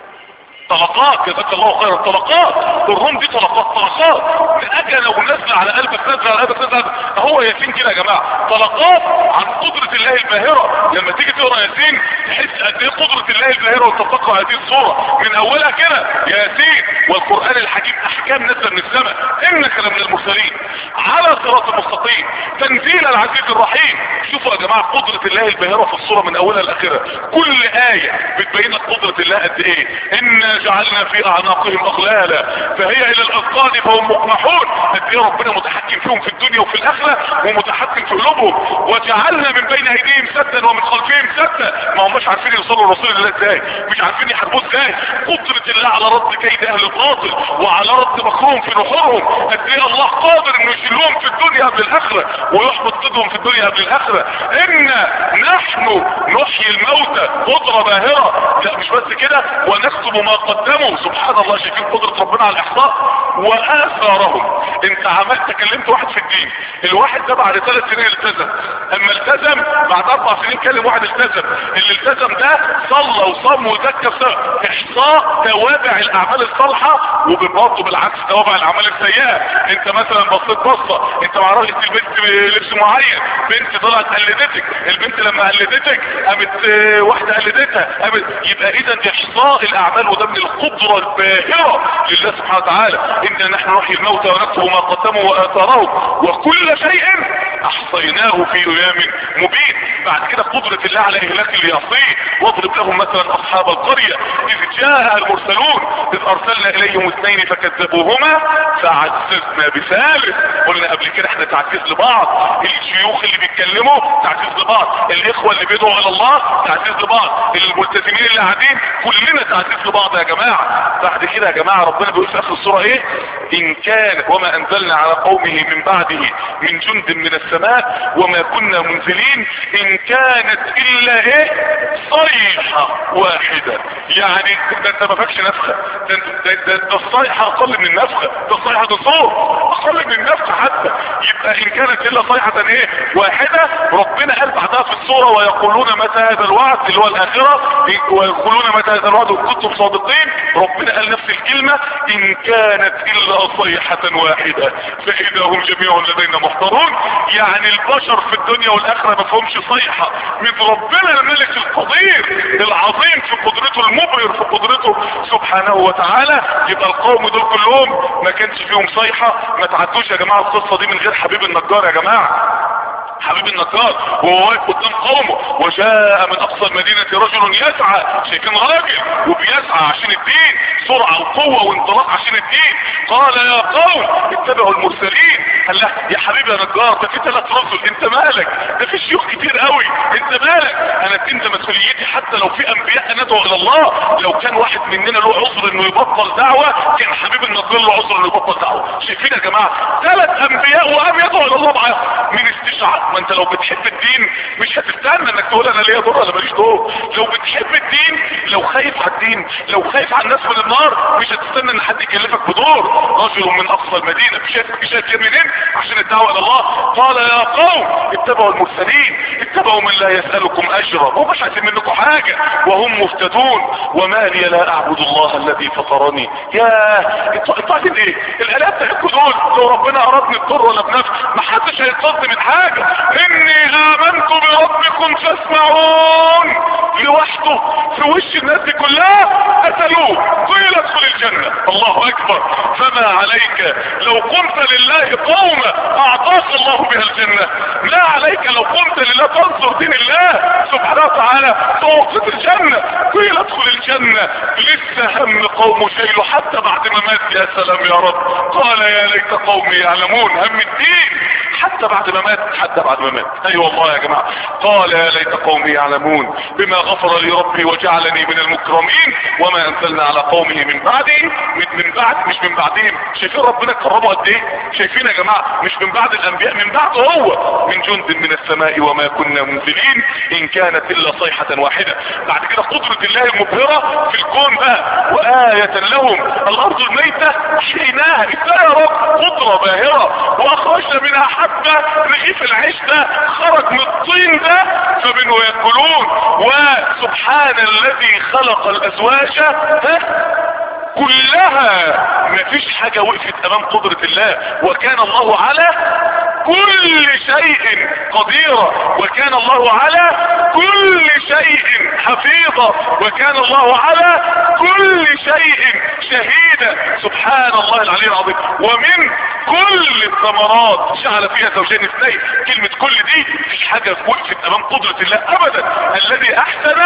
طلقات جزاك الله خيرا طلقات الروم دي طلقات طلقات اجل ونزل على قلبك نزل على قلبك نزل هو ياسين كده يا جماعه طلقات عن قدره الله الباهره لما تيجي تقرا ياسين تحس قد ايه قدره الله الباهره وانت بتقرا هذه الصوره من اولها كده ياسين والقران الحكيم احكام نزل من السماء انك لمن المرسلين على صراط المستقيم تنزيل العزيز الرحيم شوفوا يا جماعه قدره الله الباهره في الصوره من اولها لاخرها كل ايه بتبين لك قدره الله قد ايه ان جعلنا في اعناقهم اغلالا فهي الى الاذقان فهم مقمحون قد ايه ربنا متحكم فيهم في الدنيا وفي الاخره ومتحكم في قلوبهم وجعلنا من بين ايديهم سدا ومن خلفهم سدا ما هماش عارفين يوصلوا لرسول الله ازاي مش عارفين يحاربوه ازاي قدره الله على رد كيد اهل الباطل وعلى رد مكرهم في نحورهم قد ايه الله قادر انه يشيلهم في الدنيا قبل الاخره ويحبط ضدهم في الدنيا قبل الاخره ان نحن نحيي الموتى قدره باهره لا مش بس كده ونكتب ما قدموا سبحان الله شايفين قدرة ربنا على الاحصاء واثارهم انت عملت كلمت واحد في الدين الواحد ده بعد ثلاث سنين التزم اما التزم بعد اربع سنين كلم واحد التزم اللي التزم ده صلى وصام وزكى احصاء توابع الاعمال الصالحة وبرضه بالعكس توابع الاعمال السيئة انت مثلا بصيت بصة انت مع راجل البنت لبس معين بنت طلعت قلدتك البنت لما قلدتك قامت واحدة قلدتها قامت يبقى اذا احصاء الاعمال وده من القدرة الباهرة لله سبحانه وتعالى ان نحن نحيي الموتى ونكتب ما قدموا واثارهم وكل شيء احصيناه في ايام مبين بعد كده قدرة الله على اهلاك اللي يعصيه واضرب لهم مثلا اصحاب القرية اذ جاء المرسلون اذ ارسلنا اليهم اثنين فكذبوهما فعززنا بثالث قلنا قبل كده احنا تعزيز لبعض الشيوخ اللي بيتكلموا تعزيز لبعض الاخوة اللي بيدعوا على الله تعزيز لبعض الملتزمين اللي قاعدين كلنا تعزيز لبعض يا جماعة بعد كده يا جماعة ربنا بيقول في اخر السورة ايه ان كان وما انزلنا على قومه من بعده من جند من السماء وما كنا منزلين ان كانت الا ايه صيحة واحدة يعني ده انت ما فاكش نفخة ده, ده, ده, ده الصيحة اقل من النفخة ده الصيحة ده صوت اقل من النفخة حتى يبقى ان كانت الا صيحة ايه واحدة ربنا قال بعدها في السورة ويقولون متى هذا الوعد اللي هو الاخرة ويقولون متى هذا الوعد وكنتم صادقين ربنا قال نفس الكلمة ان كانت الا صيحة واحدة فاذا هم جميع لدينا محضرون يعني البشر في الدنيا والاخرة ما فهمش صيحة من ربنا الملك القدير العظيم في قدرته المبهر في قدرته سبحانه وتعالى يبقى القوم دول كلهم ما كانش فيهم صيحة ما تعدوش يا جماعة القصة دي من غير حبيب النجار يا جماعة حبيب النجار وهو واقف قدام قومه وجاء من اقصى المدينة رجل يسعى شايفين راجل وبيسعى عشان الدين سرعة وقوة وانطلاق عشان الدين قال يا قوم اتبعوا المرسلين قال له يا حبيبي يا نجار ده في ثلاث رسل انت مالك ده في شيوخ كتير قوي انت مالك انا انت مسؤوليتي حتى لو في انبياء ندعو الى الله لو كان واحد مننا له عذر انه يبطل دعوة كان حبيب النصير له عذر انه يبطل دعوة شايفين يا جماعة ثلاث انبياء وقام يدعو الى الله معاهم من استشعار ما انت لو بتحب الدين مش هتستنى انك تقول انا ليا دور ولا ماليش دور لو بتحب الدين لو خايف على الدين لو خايف على الناس من النار مش هتستنى ان حد يكلفك بدور رجل من اقصى المدينة مش شايف منين عشان الدعوة الى الله قال يا قوم اتبعوا المرسلين اتبعوا من لا يسألكم اجرا ومش عايزين منكم حاجة وهم مفتدون وما لي لا اعبد الله الذي فطرني يا انتوا عايزين ايه الالات بتاعتكم دول لو ربنا ارادني بضر ولا بنفع ما حدش هيتصد من حاجة اني امنت بربكم فاسمعون لوحده في وش الناس دي كلها قتلوه قيل ادخل الجنة الله اكبر فما عليك لو قمت لله قوما اعطاك الله بها الجنة ما عليك لو قمت لله تنصر دين الله سبحانه وتعالى تعطيك الجنة قيل ادخل الجنة لسه هم قوم شيله حتى بعد ما مات يا سلام يا رب قال يا ليت قومي يعلمون هم الدين حتى بعد ما مات حتى بعد ما مات اي أيوة والله يا جماعة قال يا ليت قومي يعلمون بما غفر لي ربي وجعلني من المكرمين وما انزلنا على قومه من بعده من, من بعد مش من بعدهم شايفين ربنا كرمه قد ايه شايفين يا جماعة مش من بعد الانبياء من بعده هو من جند من السماء وما كنا منزلين ان كانت الا صيحة واحدة بعد كده قدرة الله المبهرة في الكون بقى وآية لهم الارض الميتة حيناها ازاي يا رب قدرة باهرة واخرجنا منها حتى رغيف العيش ده خرج من الطين ده فمنه يأكلون وسبحان الذي خلق الازواج ها كلها مفيش حاجة وقفت امام قدرة الله وكان الله على كل شيء قديرا وكان الله على كل شيء حفيظا وكان الله على كل شيء شهيدا سبحان الله العلي العظيم ومن كل الثمرات جعل فيها زوجين اثنين كلمة كل دي مفيش حاجة وقفت امام قدرة الله ابدا الذي احسن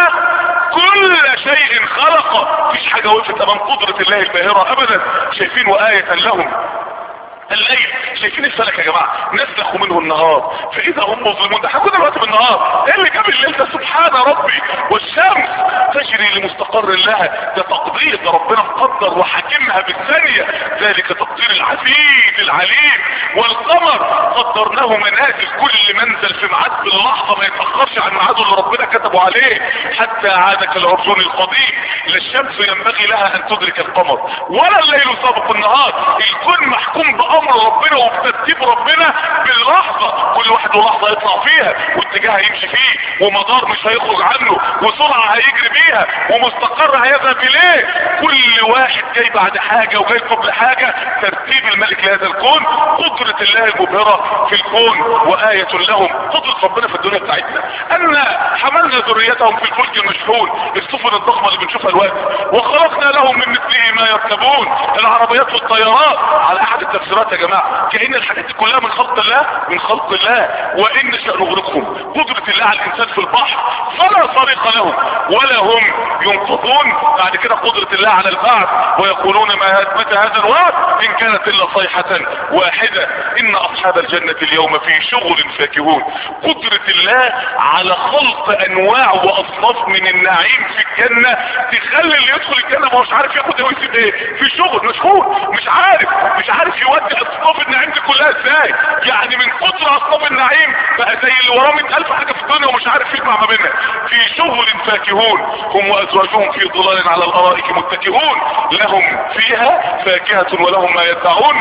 كل شيء خلقه مفيش حاجة وقفت امام قدرة الله الباهرة ابدا شايفين وآية لهم الليل شايفين الفلك يا جماعة نسلخ منه النهار فاذا هم مظلمون ده احنا كنا دلوقتي بالنهار ايه اللي جاب الليل ده سبحان ربي والشمس تجري لمستقر لها ده تقدير ده ربنا مقدر وحاكمها بالثانية ذلك تقدير العزيز العليم والقمر قدرناه منازل كل منزل في ميعاد باللحظة ما يتأخرش عن ميعاده اللي ربنا كتبه عليه حتى عاد كالعرجون القديم لا الشمس ينبغي لها ان تدرك القمر ولا الليل سابق النهار الكون محكوم بأمر ربنا وبترتيب ربنا باللحظة كل واحد ولحظة يطلع فيها واتجاه هيمشي فيه ومدار مش هيخرج عنه وسرعة هيجري بيها ومستقر هيذهب اليه كل واحد جاي بعد حاجة وجاي قبل حاجة ترتيب الملك لهذا الكون قدرة الله المبهرة في الكون وآية لهم قدرة ربنا في الدنيا بتاعتنا ان حملنا ذريتهم في الفلك المشحون السفن الضخمة اللي بنشوفها الوقت وخلقنا لهم من مثله ما يركبون العربيات والطيارات على احد التفسيرات يا جماعة كأن الحاجات دي كلها من خلق الله من خلق الله وان نشأ نغرقهم قدرة الله على الانسان في البحر فلا طريق لهم ولا هم ينقضون بعد كده قدرة الله على البعث ويقولون ما متى هذا الوعد ان كانت الا صيحة واحدة ان اصحاب الجنة اليوم في شغل فاكهون قدرة الله على خلق انواع واصناف من النعيم في الجنة تخلي اللي يدخل الجنة ما هوش عارف ياخد ايه ويسيب ايه في شغل مشغول مش عارف مش عارف يودي اصناف النعيم دي كلها ازاي يعني من كتر اصناف النعيم بقى زي اللي وراه 100000 حاجة في الدنيا ومش عارف يجمع ما بينها في شغل فاكهون هم وازواجهم في ظلال على الارائك متكئون لهم فيها فاكهة ولهم ما يدعون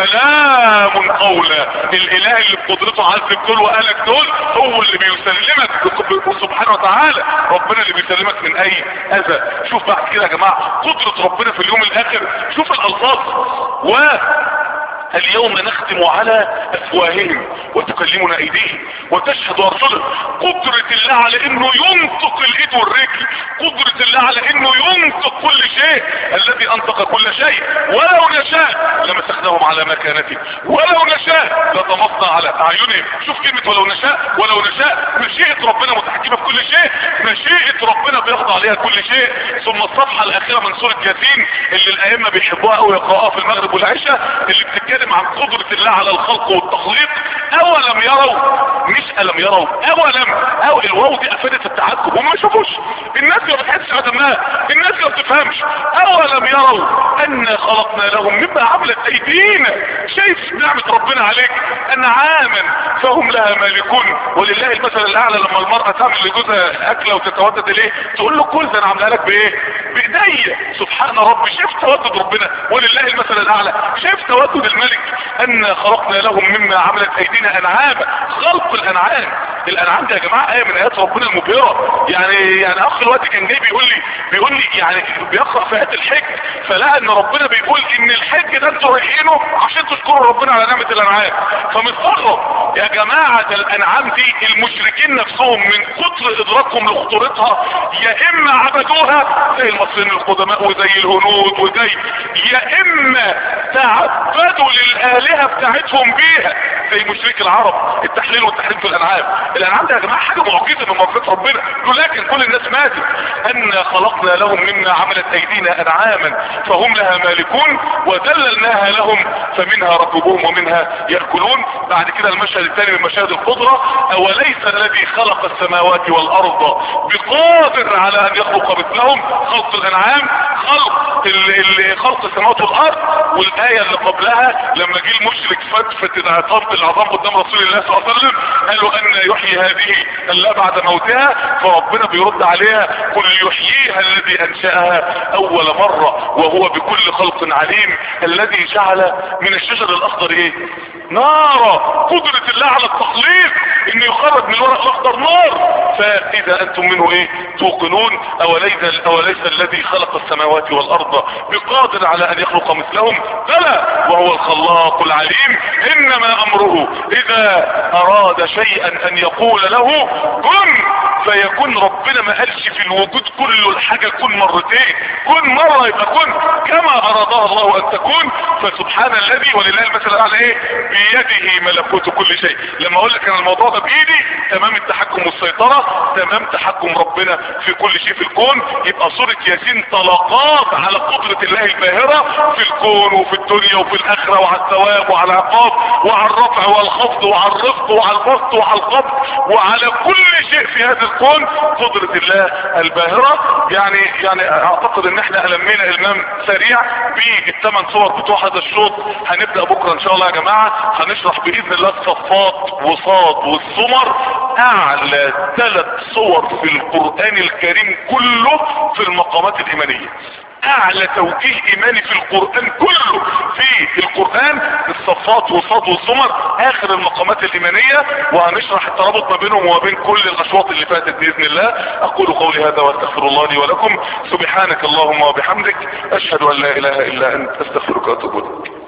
سلام قولا الاله اللي بقدرته عذب دول وقالك دول هو اللي بيسلمك سبحانه وتعالى ربنا اللي بيسلمك من اي اذى شوف بعد كده يا جماعة قدرة ربنا في اليوم الاخر شوف الالفاظ و اليوم نختم على افواههم وتكلمنا ايديهم وتشهد ارجلهم قدرة الله على انه ينطق الايد والرجل قدرة الله على انه ينطق كل شيء الذي انطق كل شيء ولو نشاء لمسخناهم على مكانته ولو نشاء لطمسنا على اعينهم شوف كلمة ولو نشاء ولو نشاء مشيئة ربنا متحكمة في كل شيء مشيئة ربنا بيخضع عليها كل شيء ثم الصفحة الاخيرة من سورة ياسين اللي الائمة بيحبوها او يقرأوها في المغرب والعشاء اللي بتتكلم بيتكلم عن قدرة الله على الخلق والتخليق اولم يروا مش الم يروا اولم او الواو دي افادت التعجب هم ما شافوش الناس ما بتحسش بدمها الناس ما بتفهمش اولم يروا ان خلقنا لهم مما عملت ايدينا شايف نعمة ربنا عليك انعاما فهم لها مالكون ولله المثل الاعلى لما المرأة تعمل لجوزها اكلة وتتودد اليه تقول له كل ده انا عاملها لك بايه بايديا سبحان ربي شايف تودد ربنا ولله المثل الاعلى شايف تودد الملك ان خلقنا لهم مما عملت ايدينا انعاما خلق الانعام الانعام دي يا جماعه ايه من ايات ربنا المبهره يعني يعني اخ الوقت كان جاي بيقول لي بيقول لي يعني بيقرا في ايات الحج فلقى ان ربنا بيقول ان الحج ده انتوا رايحينه عشان تشكروا ربنا على نعمه الانعام فمستغرب يا جماعه ده الانعام دي المشركين نفسهم من كتر ادراكهم لخطورتها يا اما عبدوها زي المصريين القدماء وزي الهنود وزي يا اما تعبدوا للالهه بتاعتهم بيها زي مشرك العرب التحليل والتحريم في الانعام الانعام ده يا جماعه حاجه معجزه من معجزات ربنا لكن كل الناس ماتت ان خلقنا لهم مما عملت ايدينا انعاما فهم لها مالكون وذللناها لهم فمنها ركبوهم ومنها ياكلون بعد كده المشهد الثاني من مشاهد القدره اوليس الذي خلق السماوات والارض بقادر على ان يخلق مثلهم خلق الانعام خلق ال- ال- خلق السماوات والارض والايه اللي قبلها لما جه المشرك فتفت العظام العظام قدام رسول الله صلى الله عليه وسلم قالوا ان يحيي هذه الا بعد موتها فربنا بيرد عليها قل يحييها الذي انشاها اول مره وهو بكل خلق عليم الذي جعل من الشجر الاخضر ايه نارا قدرة الله على التخليق انه يخرج من الورق الاخضر نار فاذا انتم منه ايه توقنون اوليس اوليس الذي خلق السماوات والارض بقادر على ان يخلق مثلهم بلى وهو الخلاق العليم انما امره اذا اراد شيئا ان يقول له كن فيكون ربنا ما قالش في الوجود كله الحاجة كن مرتين كن مرة يبقى كن كما ارادها الله ان تكون فسبحان الذي ولله المثل الاعلى ايه بيده ملكوت كل شيء لما اقول لك انا الموضوع ده بايدي تمام التحكم والسيطرة تمام تحكم ربنا في كل شيء في الكون يبقى سورة ياسين طلقات على قدرة الله الباهرة في الكون وفي الدنيا وفي الاخرة وعلى الثواب وعلى العقاب وعلى الرفع والخفض وعلى الرفض وعلى البسط وعلى القبض وعلى كل شيء في هذا الكون قدرة الله الباهرة يعني يعني اعتقد ان احنا المينا المام سريع بالثمان صور بتوع هذا الشوط هنبدأ بكرة ان شاء الله يا جماعة هنشرح باذن الله الصفات وصاد والسمر اعلى ثلاث صور في القرآن الكريم كله في المقامات الايمانية اعلى توجيه ايماني في القرآن كله في القرآن الصفات وصاد والزمر اخر المقامات الايمانية وهنشرح الترابط ما بينهم وما بين كل الاشواط اللي فاتت باذن الله اقول قولي هذا واستغفر الله لي ولكم سبحانك اللهم وبحمدك اشهد ان لا اله الا انت استغفرك واتوب اليك